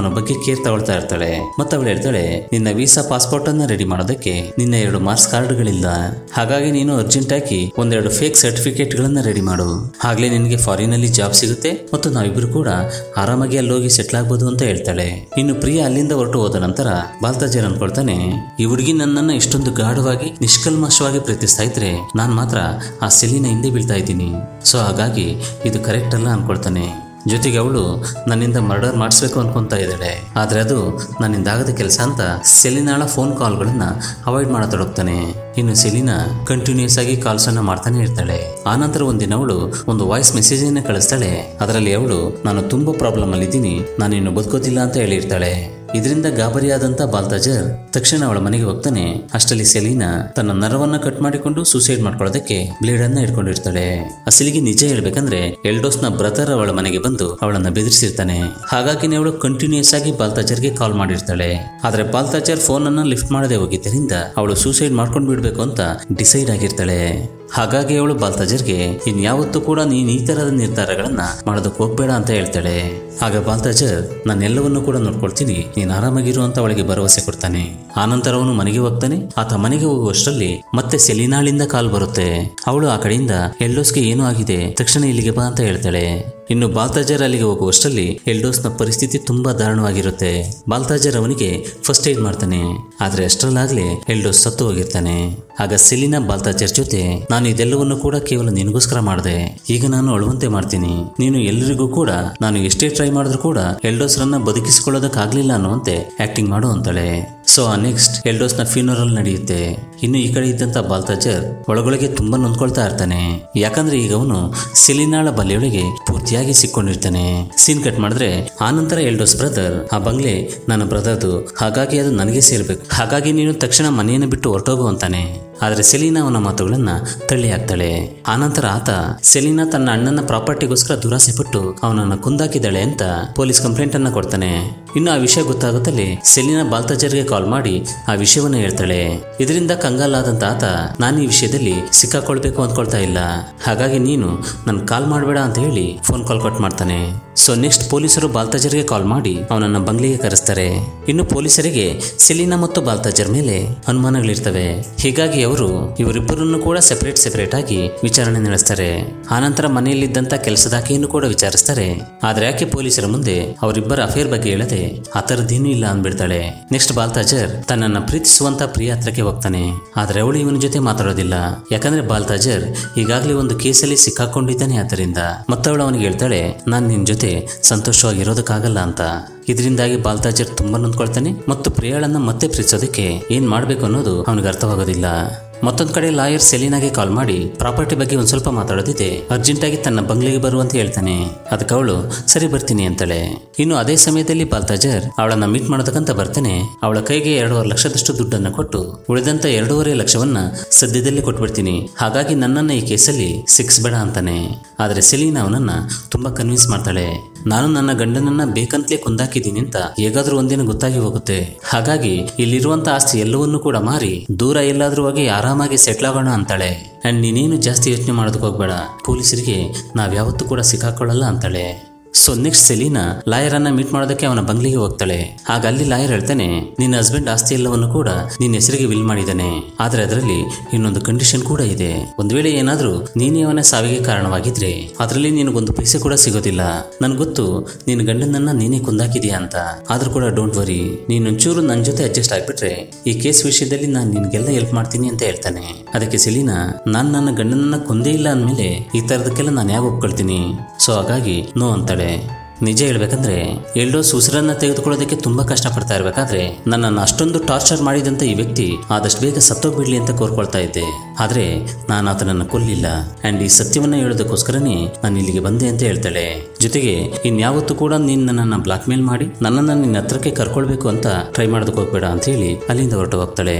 ಬಗ್ಗೆ ಕೇರ್ ತಗೊಳ್ತಾ ಇರ್ತಾಳೆ ಮತ್ತೆ ಅವಳು ಹೇಳ್ತಾಳೆ ನಿನ್ನ ವೀಸಾ ಪಾಸ್ಪೋರ್ಟ್ ಅನ್ನ ರೆಡಿ ಮಾಡೋದಕ್ಕೆ ನಿನ್ನ ಎರಡು ಮಾರ್ಕ್ಸ್ ಕಾರ್ಡ್ಗಳಿಲ್ಲ ಹಾಗಾಗಿ ನೀನು ಅರ್ಜೆಂಟ್ ಆಗಿ ಒಂದೆರಡು ಫೇಕ್ ಸರ್ಟಿಫಿಕೇಟ್ ಗಳನ್ನ ರೆಡಿ ಮಾಡು ಆಗ್ಲೇ ನಿನಗೆ ಫಾರಿನ್ ಅಲ್ಲಿ ಜಾಬ್ ಸಿಗುತ್ತೆ ಮತ್ತು ನಾವಿಬ್ರು ಕೂಡ ಆರಾಮಾಗಿ ಅಲ್ಲಿ ಹೋಗಿ ಸೆಟ್ಲ್ ಆಗ್ಬೋದು ಅಂತ ಹೇಳ್ತಾಳೆ ಇನ್ನು ಪ್ರಿಯ ಅಲ್ಲಿಂದ ಹೊರಟು ಹೋದ ನಂತರ ಬಾಲ್ತಾಜರ್ ಅನ್ಕೊಳ್ತಾನೆ ಈ ಹುಡುಗಿ ನನ್ನನ್ನ ಇಷ್ಟೊಂದು ಗಾಢವಾಗಿ ನಿಷ್ಕಲ್ಮಶವಾಗಿ ಪ್ರೀತಿಸ್ತಾ ಇದ್ರೆ ನಾನ್ ಮಾತ್ರ ಆ ಸೆಲಿನ ಹಿಂದೆ ಬೀಳ್ತಾ ಇದ್ದೀನಿ ಸೊ ಹಾಗಾಗಿ ಇದು ಕರೆಕ್ಟ್ ಅಲ್ಲ ಅನ್ಕೊಳ್ತಾನೆ ಜೊತೆಗೆ ಅವಳು ನನ್ನಿಂದ ಮರ್ಡರ್ ಮಾಡಿಸ್ಬೇಕು ಅನ್ಕೊಂತಾ ಇದ್ದಾಳೆ ಆದ್ರೆ ಅದು ನನ್ನಿಂದ ಆಗದ ಕೆಲಸ ಅಂತ ಸೆಲಿನಾಳ ಫೋನ್ ಕಾಲ್ಗಳನ್ನ ಅವಾಯ್ಡ್ ಮಾಡತೊಡಗ್ತಾನೆ ಇನ್ನು ಸೆಲಿನಾ ಕಂಟಿನ್ಯೂಸ್ ಆಗಿ ಕಾಲ್ಸ್ ಅನ್ನ ಮಾಡ್ತಾನೆ ಇರ್ತಾಳೆ ಆನಂತರ ಒಂದಿನ ಅವಳು ಒಂದು ವಾಯ್ಸ್ ಮೆಸೇಜ್ ಅನ್ನ ಕಳಿಸ್ತಾಳೆ ಅದರಲ್ಲಿ ಅವಳು ನಾನು ತುಂಬಾ ಪ್ರಾಬ್ಲಮ್ ಅಲ್ಲಿ ಇದ್ದೀನಿ ನಾನಿನ್ನು ಬದುಕೋತಿಲ್ಲ ಅಂತ ಹೇಳಿರ್ತಾಳೆ ಇದರಿಂದ ಗಾಬರಿಯಾದಂತ ಬಾಲ್ತಾಜರ್ ತಕ್ಷಣ ಅವಳ ಮನೆಗೆ ಹೋಗ್ತಾನೆ ಅಷ್ಟರಲ್ಲಿ ಸೆಲೀನಾ ತನ್ನ ನರವನ್ನ ಕಟ್ ಮಾಡಿಕೊಂಡು ಸೂಸೈಡ್ ಮಾಡ್ಕೊಳ್ಳೋದಕ್ಕೆ ಬ್ಲೇಡ್ ಅನ್ನ ಇಟ್ಕೊಂಡಿರ್ತಾಳೆ ಅಸಲಿಗೆ ನಿಜ ಹೇಳ್ಬೇಕಂದ್ರೆ ಎಲ್ಡೋಸ್ ನ ಬ್ರದರ್ ಅವಳ ಮನೆಗೆ ಬಂದು ಅವಳನ್ನ ಬೆದರಿಸಿರ್ತಾನೆ ಹಾಗಾಗಿ ಅವಳು ಕಂಟಿನ್ಯೂಸ್ ಆಗಿ ಬಾಲ್ತಾಜರ್ಗೆ ಕಾಲ್ ಮಾಡಿರ್ತಾಳೆ ಆದ್ರೆ ಬಾಲ್ತಾಜರ್ ಫೋನ್ ಅನ್ನ ಲಿಫ್ಟ್ ಮಾಡದೆ ಹೋಗಿದ್ದರಿಂದ ಅವಳು ಸೂಸೈಡ್ ಮಾಡ್ಕೊಂಡ್ ಬಿಡ್ಬೇಕು ಅಂತ ಡಿಸೈಡ್ ಆಗಿರ್ತಾಳೆ ಹಾಗಾಗಿ ಅವಳು ಬಾಲ್ತಾಜರ್ಗೆ ಇನ್ಯಾವತ್ತೂ ಕೂಡ ನೀನ್ ಈ ತರದ ನಿರ್ಧಾರಗಳನ್ನ ಮಾಡೋದಕ್ಕೆ ಹೋಗ್ಬೇಡ ಅಂತ ಹೇಳ್ತಾಳೆ ಆಗ ಬಾಲ್ತಾಜರ್ ನಾನೆಲ್ಲವನ್ನೂ ಕೂಡ ನೋಡ್ಕೊಳ್ತೀನಿ ನೀನ್ ಆರಾಮಾಗಿರು ಅಂತ ಅವಳಿಗೆ ಭರವಸೆ ಕೊಡ್ತಾನೆ ಆನಂತರ ಅವನು ಮನೆಗೆ ಹೋಗ್ತಾನೆ ಆತ ಮನೆಗೆ ಹೋಗುವಷ್ಟರಲ್ಲಿ ಮತ್ತೆ ಸೆಲಿನಾಳಿಂದ ಕಾಲ್ ಬರುತ್ತೆ ಅವಳು ಆ ಕಡೆಯಿಂದ ಎಲ್ಡೋಸ್ಗೆ ಏನೂ ಆಗಿದೆ ತಕ್ಷಣ ಇಲ್ಲಿಗೆ ಬಾ ಅಂತ ಹೇಳ್ತಾಳೆ ಇನ್ನು ಬಾಲ್ತಾಜರ್ ಅಲ್ಲಿಗೆ ಹೋಗುವಷ್ಟರಲ್ಲಿ ಎಲ್ಡೋಸ್ನ ಪರಿಸ್ಥಿತಿ ತುಂಬಾ ದಾರುಣವಾಗಿರುತ್ತೆ ಬಾಲ್ತಾಜರ್ ಅವನಿಗೆ ಫಸ್ಟ್ ಏಡ್ ಮಾಡ್ತಾನೆ ಆದ್ರೆ ಅಷ್ಟರಲ್ಲಾಗ್ಲೇ ಎಲ್ಡೋಸ್ ಸತ್ತು ಹೋಗಿರ್ತಾನೆ ಆಗ ಸೆಲಿನಾ ಬಾಲ್ತಾಜರ್ ಜೊತೆ ನಾನು ಇದೆಲ್ಲವನ್ನು ಕೂಡ ಕೇವಲ ನಿನಗೋಸ್ಕರ ಮಾಡಿದೆ ಈಗ ನಾನು ಅಳುವಂತೆ ಮಾಡ್ತೀನಿ ನೀನು ಎಲ್ಲರಿಗೂ ಕೂಡ ನಾನು ಎಷ್ಟೇ ಟ್ರೈ ಮಾಡಿದ್ರು ಕೂಡ ಎಲ್ಡೋಸ್ರನ್ನ ಬದುಕಿಸಿಕೊಳ್ಳೋದಕ್ಕಾಗ್ಲಿಲ್ಲ ಅನ್ನುವಂತೆ ಆಕ್ಟಿಂಗ್ ಮಾಡು ಅಂತಾಳೆ ಸೊ ನೆಕ್ಸ್ಟ್ ಎಲ್ಡೋಸ್ ನ ಫ್ಯೂನರಲ್ ನಡೆಯುತ್ತೆ ಇನ್ನು ಈ ಕಡೆ ಇದ್ದಂತ ಬಾಲ್ತಾಜರ್ ಒಳಗೊಳಗೆ ತುಂಬಾ ನೊಂದ್ಕೊಳ್ತಾ ಇರ್ತಾನೆ ಯಾಕಂದ್ರೆ ಈಗ ಅವನು ಸಿಲಿನಾಳ ಬಲೆಯೊಳಗೆ ಪೂರ್ತಿಯಾಗಿ ಸಿಕ್ಕೊಂಡಿರ್ತಾನೆ ಸೀನ್ ಕಟ್ ಮಾಡಿದ್ರೆ ಆನಂತರ ಎಲ್ಡೋಸ್ ಬ್ರದರ್ ಆ ಬಂಗ್ಲೆ ನನ್ನ ಬ್ರದರ್ದು ಹಾಗಾಗಿ ಅದು ನನಗೆ ಸೇರ್ಬೇಕು ಹಾಗಾಗಿ ನೀನು ತಕ್ಷಣ ಮನೆಯನ್ನು ಬಿಟ್ಟು ಹೊರಟೋಗು ಅಂತಾನೆ ಆದ್ರೆ ಸೆಲೀನಾ ಅವನ ಮಾತುಗಳನ್ನ ತಳ್ಳಿ ಹಾಕ್ತಾಳೆ ಆನಂತರ ಆತ ಸೆಲೀನಾ ತನ್ನ ಅಣ್ಣನ ಪ್ರಾಪರ್ಟಿಗೋಸ್ಕರ ದುರಾಸೆ ಪಟ್ಟು ಅವನನ್ನ ಕುಂದಾಕಿದ್ದಾಳೆ ಅಂತ ಪೊಲೀಸ್ ಕಂಪ್ಲೇಂಟ್ ಅನ್ನ ಕೊಡ್ತಾನೆ ಇನ್ನು ಆ ವಿಷಯ ಗೊತ್ತಾಗುತ್ತಲೇ ಸೆಲೀನಾ ಬಾಲ್ತಾಜರ್ಗೆ ಕಾಲ್ ಮಾಡಿ ಆ ವಿಷಯವನ್ನ ಹೇಳ್ತಾಳೆ ಇದರಿಂದ ಕಂಗಾಲಾದಂತ ಆತ ನಾನು ಈ ವಿಷಯದಲ್ಲಿ ಸಿಕ್ಕಾಕೊಳ್ಬೇಕು ಅಂದ್ಕೊಳ್ತಾ ಇಲ್ಲ ಹಾಗಾಗಿ ನೀನು ನನ್ ಕಾಲ್ ಮಾಡಬೇಡ ಅಂತ ಹೇಳಿ ಫೋನ್ ಕಾಲ್ ಕಟ್ ಮಾಡ್ತಾನೆ ಸೊ ನೆಕ್ಸ್ಟ್ ಪೊಲೀಸರು ಬಾಲ್ತಾಜರ್ಗೆ ಕಾಲ್ ಮಾಡಿ ಅವನನ್ನ ಬಂಗ್ಲೆಗೆ ಕರೆಸ್ತಾರೆ ಇನ್ನು ಪೊಲೀಸರಿಗೆ ಸೆಲೀನಾ ಮತ್ತು ಬಾಲ್ತಾಜರ್ ಮೇಲೆ ಅನುಮಾನಗಳಿರ್ತವೆ ಹೀಗಾಗಿ ಅವರು ಇವರಿಬ್ಬರನ್ನು ಕೂಡ ಸೆಪರೇಟ್ ಸೆಪರೇಟ್ ಆಗಿ ವಿಚಾರಣೆ ನಡೆಸ್ತಾರೆ ಆನಂತರ ಮನೆಯಲ್ಲಿದ್ದಂತ ಕೆಲಸದಾಕೆಯನ್ನು ಕೂಡ ವಿಚಾರಿಸ್ತಾರೆ ಆದ್ರೆ ಯಾಕೆ ಪೊಲೀಸರ ಮುಂದೆ ಅವರಿಬ್ಬರ ಅಫೇರ್ ಬಗ್ಗೆ ಹೇಳದೆ ಆ ಥರದ್ದೇನೂ ಇಲ್ಲ ಅಂದ್ಬಿಡ್ತಾಳೆ ನೆಕ್ಸ್ಟ್ ಬಾಲ್ತಾಜರ್ ತನ್ನನ್ನ ಪ್ರೀತಿಸುವಂತ ಪ್ರಿಯ ಹತ್ರಕ್ಕೆ ಹೋಗ್ತಾನೆ ಆದ್ರೆ ಅವಳು ಇವನ ಜೊತೆ ಮಾತಾಡೋದಿಲ್ಲ ಯಾಕಂದ್ರೆ ಬಾಲ್ತಾಜರ್ ಈಗಾಗಲೇ ಒಂದು ಕೇಸಲ್ಲಿ ಸಿಕ್ಕಾಕೊಂಡಿದ್ದಾನೆ ಆದ್ದರಿಂದ ಮತ್ತವಳು ಅವನಿಗೆ ಹೇಳ್ತಾಳೆ ನಾನ್ ನಿನ್ ಜೊತೆ ಸಂತೋಷವಾಗಿರೋದಕ್ಕಾಗಲ್ಲ ಅಂತ ಇದರಿಂದಾಗಿ ಬಾಲ್ತಾಜರ್ ತುಂಬಾ ನೊಂದ್ಕೊಳ್ತಾನೆ ಮತ್ತು ಪ್ರಿಯಾಳನ್ನ ಮತ್ತೆ ಪ್ರೀತಿಸೋದಕ್ಕೆ ಏನ್ ಮಾಡ್ಬೇಕು ಅನ್ನೋದು ಅವನಿಗೆ ಅರ್ಥವಾಗೋದಿಲ್ಲ ಮತ್ತೊಂದ್ ಕಡೆ ಲಾಯರ್ ಸೆಲೀನಾಗೆ ಕಾಲ್ ಮಾಡಿ ಪ್ರಾಪರ್ಟಿ ಬಗ್ಗೆ ಒಂದ್ ಸ್ವಲ್ಪ ಮಾತಾಡೋದಿದೆ ಅರ್ಜೆಂಟ್ ಆಗಿ ತನ್ನ ಬಂಗ್ಲೆಗೆ ಬರುವಂತ ಹೇಳ್ತಾನೆ ಅದಕ್ಕೆ ಅವಳು ಸರಿ ಬರ್ತೀನಿ ಅಂತಾಳೆ ಇನ್ನು ಅದೇ ಸಮಯದಲ್ಲಿ ಬಾಲ್ತಾಜರ್ ಅವಳನ್ನ ಮೀಟ್ ಮಾಡೋದಕ್ಕಂತ ಬರ್ತಾನೆ ಅವಳ ಕೈಗೆ ಎರಡೂವರೆ ಲಕ್ಷದಷ್ಟು ದುಡ್ಡನ್ನ ಕೊಟ್ಟು ಉಳಿದಂತ ಎರಡೂವರೆ ಲಕ್ಷವನ್ನ ಸದ್ಯದಲ್ಲೇ ಕೊಟ್ಬಿಡ್ತೀನಿ ಹಾಗಾಗಿ ನನ್ನನ್ನ ಈ ಕೇಸಲ್ಲಿ ಸಿಕ್ಸ್ಬೇಡ ಅಂತಾನೆ ಆದ್ರೆ ಸೆಲೀನಾ ಅವನನ್ನ ತುಂಬಾ ಕನ್ವಿನ್ಸ್ ಮಾಡ್ತಾಳೆ ನಾನು ನನ್ನ ಗಂಡನನ್ನ ಬೇಕಂತಲೇ ಕುಂದಾಕಿದ್ದೀನಿ ಅಂತ ಹೇಗಾದ್ರೂ ಒಂದಿನ ಗೊತ್ತಾಗಿ ಹೋಗುತ್ತೆ ಹಾಗಾಗಿ ಇಲ್ಲಿರುವಂತ ಆಸ್ತಿ ಎಲ್ಲವನ್ನೂ ಕೂಡ ಮಾರಿ ದೂರ ಎಲ್ಲಾದ್ರೂ ಹೋಗಿ ಆರಾಮಾಗಿ ಸೆಟ್ಲ್ ಆಗೋಣ ಅಂತಾಳೆ ಅಂಡ್ ನೀನೇನು ಜಾಸ್ತಿ ಯೋಚನೆ ಮಾಡೋದಕ್ಕೆ ಹೋಗ್ಬೇಡ ಪೊಲೀಸರಿಗೆ ನಾವ್ ಯಾವತ್ತೂ ಕೂಡ ಸಿಕ್ಕಾಕೊಳ್ಳಲ್ಲ ಅಂತಾಳೆ ಸೊ ನೆಕ್ಸ್ಟ್ ಸೆಲೀನಾ ಲಾಯರ್ ಅನ್ನ ಮೀಟ್ ಮಾಡೋದಕ್ಕೆ ಅವನ ಬಂಗ್ಲಿಗೆ ಹೋಗ್ತಾಳೆ ಆಗ ಅಲ್ಲಿ ಲಾಯರ್ ಹೇಳ್ತಾನೆ ನಿನ್ನ ಹಸ್ಬೆಂಡ್ ಆಸ್ತಿ ಎಲ್ಲವನ್ನು ಕೂಡ ನಿನ್ನ ಹೆಸರಿಗೆ ವಿಲ್ ಮಾಡಿದ್ದಾನೆ ಆದ್ರೆ ಅದರಲ್ಲಿ ಇನ್ನೊಂದು ಕಂಡೀಷನ್ ಕೂಡ ಇದೆ ಒಂದ್ ವೇಳೆ ಏನಾದ್ರೂ ನೀನೇ ಅವನ ಸಾವಿಗೆ ಕಾರಣವಾಗಿದ್ರೆ ಅದರಲ್ಲಿ ನಿನಗೊಂದು ಪೈಸೆ ಕೂಡ ಸಿಗೋದಿಲ್ಲ ನನ್ ಗೊತ್ತು ನಿನ್ನ ಗಂಡನನ್ನ ನೀನೇ ಕುಂದಾಕಿದ್ಯಾ ಅಂತ ಆದ್ರೂ ಕೂಡ ಡೋಂಟ್ ವರಿ ನೀನೊಂಚೂರು ನನ್ನ ಜೊತೆ ಅಡ್ಜಸ್ಟ್ ಆಗ್ಬಿಟ್ರೆ ಈ ಕೇಸ್ ವಿಷಯದಲ್ಲಿ ನಾನು ನಿನ್ಗೆಲ್ಲ ಹೆಲ್ಪ್ ಮಾಡ್ತೀನಿ ಅಂತ ಹೇಳ್ತಾನೆ ಅದಕ್ಕೆ ಸೆಲೀನಾ ನಾನ್ ನನ್ನ ಗಂಡನನ್ನ ಕೊಂದೇ ಇಲ್ಲ ಅಂದ್ಮೇಲೆ ಈ ತರದಕ್ಕೆಲ್ಲ ನಾನು ಯಾಕೆ ಒಪ್ಕೊಳ್ತೀನಿ ಸೊ ಹಾಗಾಗಿ ನೋ ಅಂತಾಳೆ ನಿಜ ಹೇಳ್ಬೇಕಂದ್ರೆ ಎಲ್ಡೋಸ್ ಉಸಿರನ್ನ ತೆಗೆದುಕೊಳ್ಳೋದಕ್ಕೆ ತುಂಬಾ ಕಷ್ಟಪಡ್ತಾ ಇರ್ಬೇಕಾದ್ರೆ ನನ್ನನ್ನು ಅಷ್ಟೊಂದು ಟಾರ್ಚರ್ ಮಾಡಿದಂತ ಈ ವ್ಯಕ್ತಿ ಆದಷ್ಟು ಬೇಗ ಸತ್ತೋಗ್ಬಿಡ್ಲಿ ಅಂತ ಕೋರ್ಕೊಳ್ತಾ ಇದ್ದೆ ಆದ್ರೆ ನಾನು ಆತನನ್ನ ಕೊಲ್ಲಿಲ್ಲ ಅಂಡ್ ಈ ಸತ್ಯವನ್ನ ಹೇಳೋದಕ್ಕೋಸ್ಕರನೇ ನಾನು ಇಲ್ಲಿಗೆ ಬಂದೆ ಅಂತ ಹೇಳ್ತಾಳೆ ಜೊತೆಗೆ ಇನ್ಯಾವತ್ತೂ ಕೂಡ ನೀನ್ ನನ್ನನ್ನ ಬ್ಲಾಕ್ ಮೇಲ್ ಮಾಡಿ ನನ್ನನ್ನ ನಿನ್ನ ಹತ್ರಕ್ಕೆ ಕರ್ಕೊಳ್ಬೇಕು ಅಂತ ಟ್ರೈ ಮಾಡೋದಕ್ಕೆ ಹೋಗ್ಬೇಡ ಅಂತ ಹೇಳಿ ಅಲ್ಲಿಂದ ಹೊರಟು ಹೋಗ್ತಾಳೆ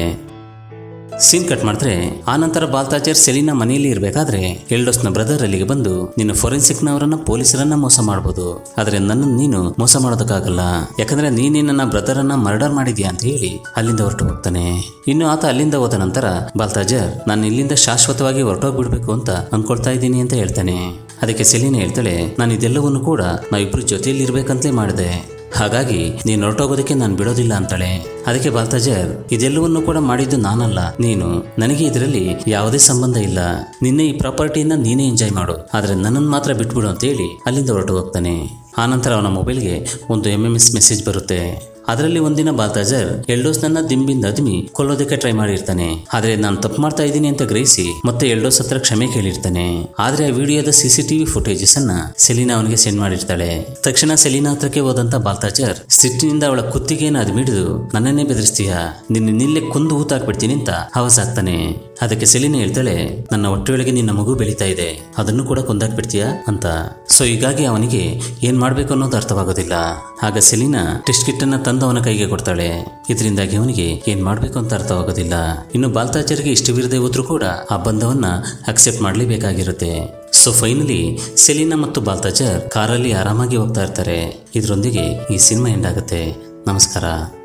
ಸೀನ್ ಕಟ್ ಮಾಡಿದ್ರೆ ಆನಂತರ ಬಾಲ್ತಾಜರ್ ಸೆಲಿನ ಮನೆಯಲ್ಲಿ ಇರಬೇಕಾದ್ರೆ ಎಲ್ಡೋಸ್ನ ಬ್ರದರ್ ಅಲ್ಲಿಗೆ ಬಂದು ನೀನು ಫೋರೆನ್ಸಿಕ್ನವರನ್ನ ಪೊಲೀಸರನ್ನ ಮೋಸ ಮಾಡಬಹುದು ಆದ್ರೆ ನನ್ನ ನೀನು ಮೋಸ ಮಾಡೋದಕ್ಕಾಗಲ್ಲ ಯಾಕಂದ್ರೆ ನೀನೇ ನನ್ನ ಬ್ರದರನ್ನ ಮರ್ಡರ್ ಮಾಡಿದ್ಯಾ ಅಂತ ಹೇಳಿ ಅಲ್ಲಿಂದ ಹೊರಟು ಹೋಗ್ತಾನೆ ಇನ್ನು ಆತ ಅಲ್ಲಿಂದ ಹೋದ ನಂತರ ಬಾಲ್ತಾಜರ್ ನಾನು ಇಲ್ಲಿಂದ ಶಾಶ್ವತವಾಗಿ ಹೊರಟೋಗ್ಬಿಡ್ಬೇಕು ಅಂತ ಅನ್ಕೊಳ್ತಾ ಇದ್ದೀನಿ ಅಂತ ಹೇಳ್ತಾನೆ ಅದಕ್ಕೆ ಸೆಲಿನ ಹೇಳ್ತಾಳೆ ನಾನು ಇದೆಲ್ಲವನ್ನು ಕೂಡ ನಾವಿಬ್ರು ಜೊತೆಯಲ್ಲಿ ಇರ್ಬೇಕಂತಲೇ ಮಾಡಿದೆ ಹಾಗಾಗಿ ನೀನು ಹೊರಟೋಗೋದಕ್ಕೆ ನಾನು ಬಿಡೋದಿಲ್ಲ ಅಂತಾಳೆ ಅದಕ್ಕೆ ಬಾಲ್ತಾಜರ್ ಇದೆಲ್ಲವನ್ನೂ ಕೂಡ ಮಾಡಿದ್ದು ನಾನಲ್ಲ ನೀನು ನನಗೆ ಇದರಲ್ಲಿ ಯಾವುದೇ ಸಂಬಂಧ ಇಲ್ಲ ನಿನ್ನೆ ಈ ಪ್ರಾಪರ್ಟಿಯನ್ನ ನೀನೇ ಎಂಜಾಯ್ ಮಾಡು ಆದ್ರೆ ನನ್ನನ್ನು ಮಾತ್ರ ಬಿಟ್ಬಿಡು ಅಂತ ಹೇಳಿ ಅಲ್ಲಿಂದ ಹೊರಟು ಹೋಗ್ತಾನೆ ಆನಂತರ ಅವನ ಮೊಬೈಲ್ಗೆ ಒಂದು ಎಂ ಎಂ ಎಸ್ ಮೆಸೇಜ್ ಬರುತ್ತೆ ಅದರಲ್ಲಿ ಒಂದಿನ ಬಾಲ್ತಾಜರ್ ಎಲ್ಡೋಸ್ ನನ್ನ ದಿಂಬಿಂದ ಅದ್ಮಿ ಕೊಲ್ಲೋದಕ್ಕೆ ಟ್ರೈ ಮಾಡಿರ್ತಾನೆ ಆದ್ರೆ ನಾನು ತಪ್ಪು ಮಾಡ್ತಾ ಇದ್ದೀನಿ ಅಂತ ಗ್ರಹಿಸಿ ಮತ್ತೆ ಎಲ್ಡೋಸ್ ಹತ್ರ ಕ್ಷಮೆ ಕೇಳಿರ್ತಾನೆ ಆದ್ರೆ ಆ ವಿಡಿಯೋದ ಸಿಸಿಟಿವಿ ಫುಟೇಜಸ್ ಅನ್ನ ಸೆಲಿನಾ ಅವನಿಗೆ ಸೆಂಡ್ ಮಾಡಿರ್ತಾಳೆ ತಕ್ಷಣ ಸೆಲಿನಾ ಹತ್ರಕ್ಕೆ ಹೋದಂತ ಬಾಲ್ತಾಜರ್ ಸಿಟ್ಟಿನಿಂದ ಅವಳ ಕುತ್ತಿಗೆಯನ್ನು ಅದ್ಮಿಡಿದು ನನ್ನನ್ನೇ ಬೆದರಿಸ್ತೀಯ ನಿನ್ನ ನಿಲ್ಲೆ ಕೊಂದು ಊತಾಕ್ಬಿಡ್ತೀನಿ ಅಂತ ಹವಸಾಗ್ತಾನೆ ಅದಕ್ಕೆ ಸೆಲಿನ ಹೇಳ್ತಾಳೆ ನನ್ನ ಹೊಟ್ಟೆಯೊಳಗೆ ನಿನ್ನ ಮಗು ಬೆಳೀತಾ ಇದೆ ಅದನ್ನು ಕೂಡ ಕೊಂದಾಕ್ಬಿಡ್ತೀಯಾ ಅಂತ ಸೊ ಹೀಗಾಗಿ ಅವನಿಗೆ ಏನ್ ಮಾಡ್ಬೇಕು ಅನ್ನೋದು ಅರ್ಥವಾಗೋದಿಲ್ಲ ಆಗ ಸೆಲಿನಾ ಟೆಸ್ಟ್ ಕಿಟ್ ಅನ್ನ ತಂದು ಅವನ ಕೈಗೆ ಕೊಡ್ತಾಳೆ ಇದರಿಂದಾಗಿ ಅವನಿಗೆ ಏನ್ ಮಾಡ್ಬೇಕು ಅಂತ ಅರ್ಥವಾಗೋದಿಲ್ಲ ಇನ್ನು ಬಾಲ್ತಾಚಾರಿಗೆ ಇಷ್ಟವಿರದೆ ಹೋದ್ರೂ ಕೂಡ ಆ ಬಂಧವನ್ನ ಅಕ್ಸೆಪ್ಟ್ ಮಾಡಲೇಬೇಕಾಗಿರುತ್ತೆ ಸೊ ಫೈನಲಿ ಸೆಲಿನಾ ಮತ್ತು ಬಾಲ್ತಾಚಾರ್ ಕಾರಲ್ಲಿ ಆರಾಮಾಗಿ ಹೋಗ್ತಾ ಇರ್ತಾರೆ ಇದರೊಂದಿಗೆ ಈ ಸಿನಿಮಾ ಎಂಡ್ ಆಗುತ್ತೆ ನಮಸ್ಕಾರ